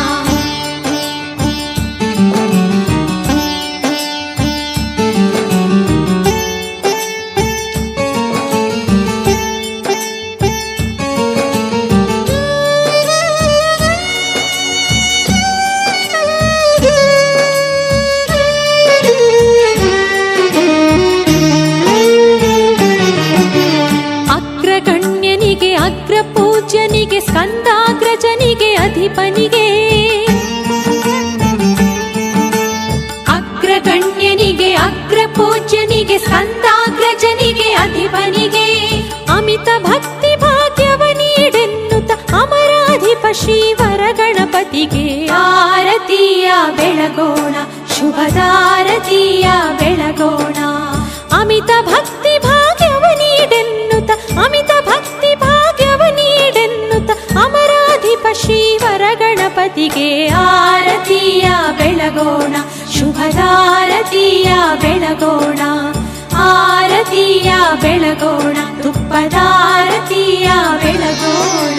ಅಗ್ರಗಣ್ಯನಿಗೆ ಅಗ್ರ ಪೂಜ್ಯನಿಗೆ ಸ್ಕಂದಾಗ್ರಜನಿಗೆ ಅಧಿಪನಿಗೆ ಅಗ್ರಗಣ್ಯನಿಗೆ ಅಗ್ರ ಪೂಜ್ಯನಿಗೆ ಸ್ಕಂದಾಗ್ರಜನಿಗೆ ಅಧಿಪನಿಗೆ ಅಮಿತ ಭಕ್ತಿ ಭಾಗ್ಯವ ನೀಡೆನ್ನುತ್ತ ಅಮರಾಧಿಪ ಶ್ರೀವರ ಗಣಪತಿಗೆ ಆರತಿಯ ಬೆಳಗೋಣ ಶುಭದಾರತಿಯ ಬೆಳಗೋಣ ಅಮಿತ ಭಕ್ತಿ ಭಾಗ್ಯವ ನೀಡೆನ್ನುತ್ತ ಅಮಿತ ಭಕ್ತಿ ಭಾಗ್ಯವ ನೀಡೆನ್ನುತ್ತ ಅಮರಾಧಿಪ ಶ್ರೀವರ ಗಣಪತಿಗೆ ಆರತಿಯ ಬೆಳಗೋಣ ಶುಭದಾರತಿಯ ಬೆಳಗೋಣ ಆರತಿಯ ಬೆಳಗೋಣ ತುಪ್ಪದಾರತಿಯ ಬೆಳಗೋಣ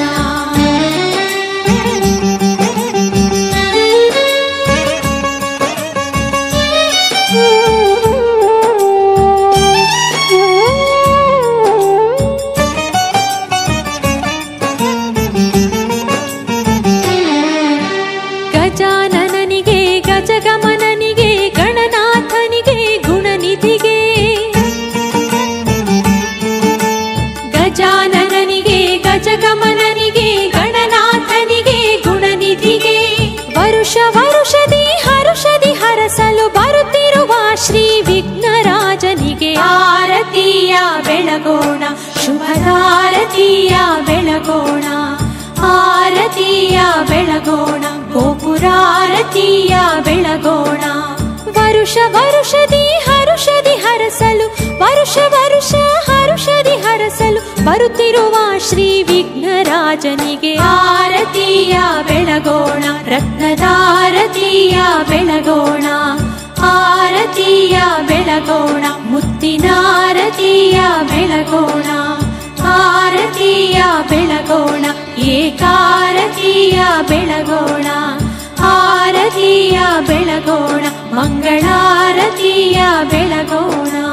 ಗಜಾನನನಿಗೆ ಗಜಗಮನನಿಗೆ ಗಣನಾಥನಿಗೆ ಗುಣನಿಧಿಗೆ ಗಜಾನನನಿಗೆ ಗಜಗಮನನಿಗೆ ಗಣನಾಥನಿಗೆ ಗುಣನಿಧಿಗೆ ವರುಷ ವರುಷದಿ ಹರುಷದಿ ಹರಸಲು ಬರುತ್ತಿರುವ ಶ್ರೀ ವಿಘ್ನರಾಜನಿಗೆ ಆರತಿಯ ಬೆಳಗೋಣ ಶುಭದಾರತಿಯ ಬೆಳಗೋಣ ಆರತಿಯ ಬೆಳಗೋಣ ಗೋಪುರಾರತಿಯ ಬೆಳಗೋಣ ವರುಷ ವರುಷದಿ ಹರುಷದಿ ಹರಸಲು ವರುಷ ವರುಷ ಹರುಷದಿ ಹರಸಲು ಬರುತ್ತಿರುವ ಶ್ರೀ ವಿಘ್ನರಾಜನಿಗೆ ಆರತಿಯ ಬೆಳಗೋಣ ರತ್ನದಾರತಿಯ ಬೆಳಗೋಣ ಆರತಿಯ ಬೆಳಗೋಣ ಮುತ್ತಿನಾರತಿಯ ಬೆಳಗೋಣ ಆರತಿಯ ಬೆಳಗೋಣ ಏಕಾರತಿಯ ಬೆಳಗೋಣ ಆರತಿಯ ಬೆಳಗೋಣ ಮಂಗಳಾರತಿಯ ಬೆಳಗೋಣ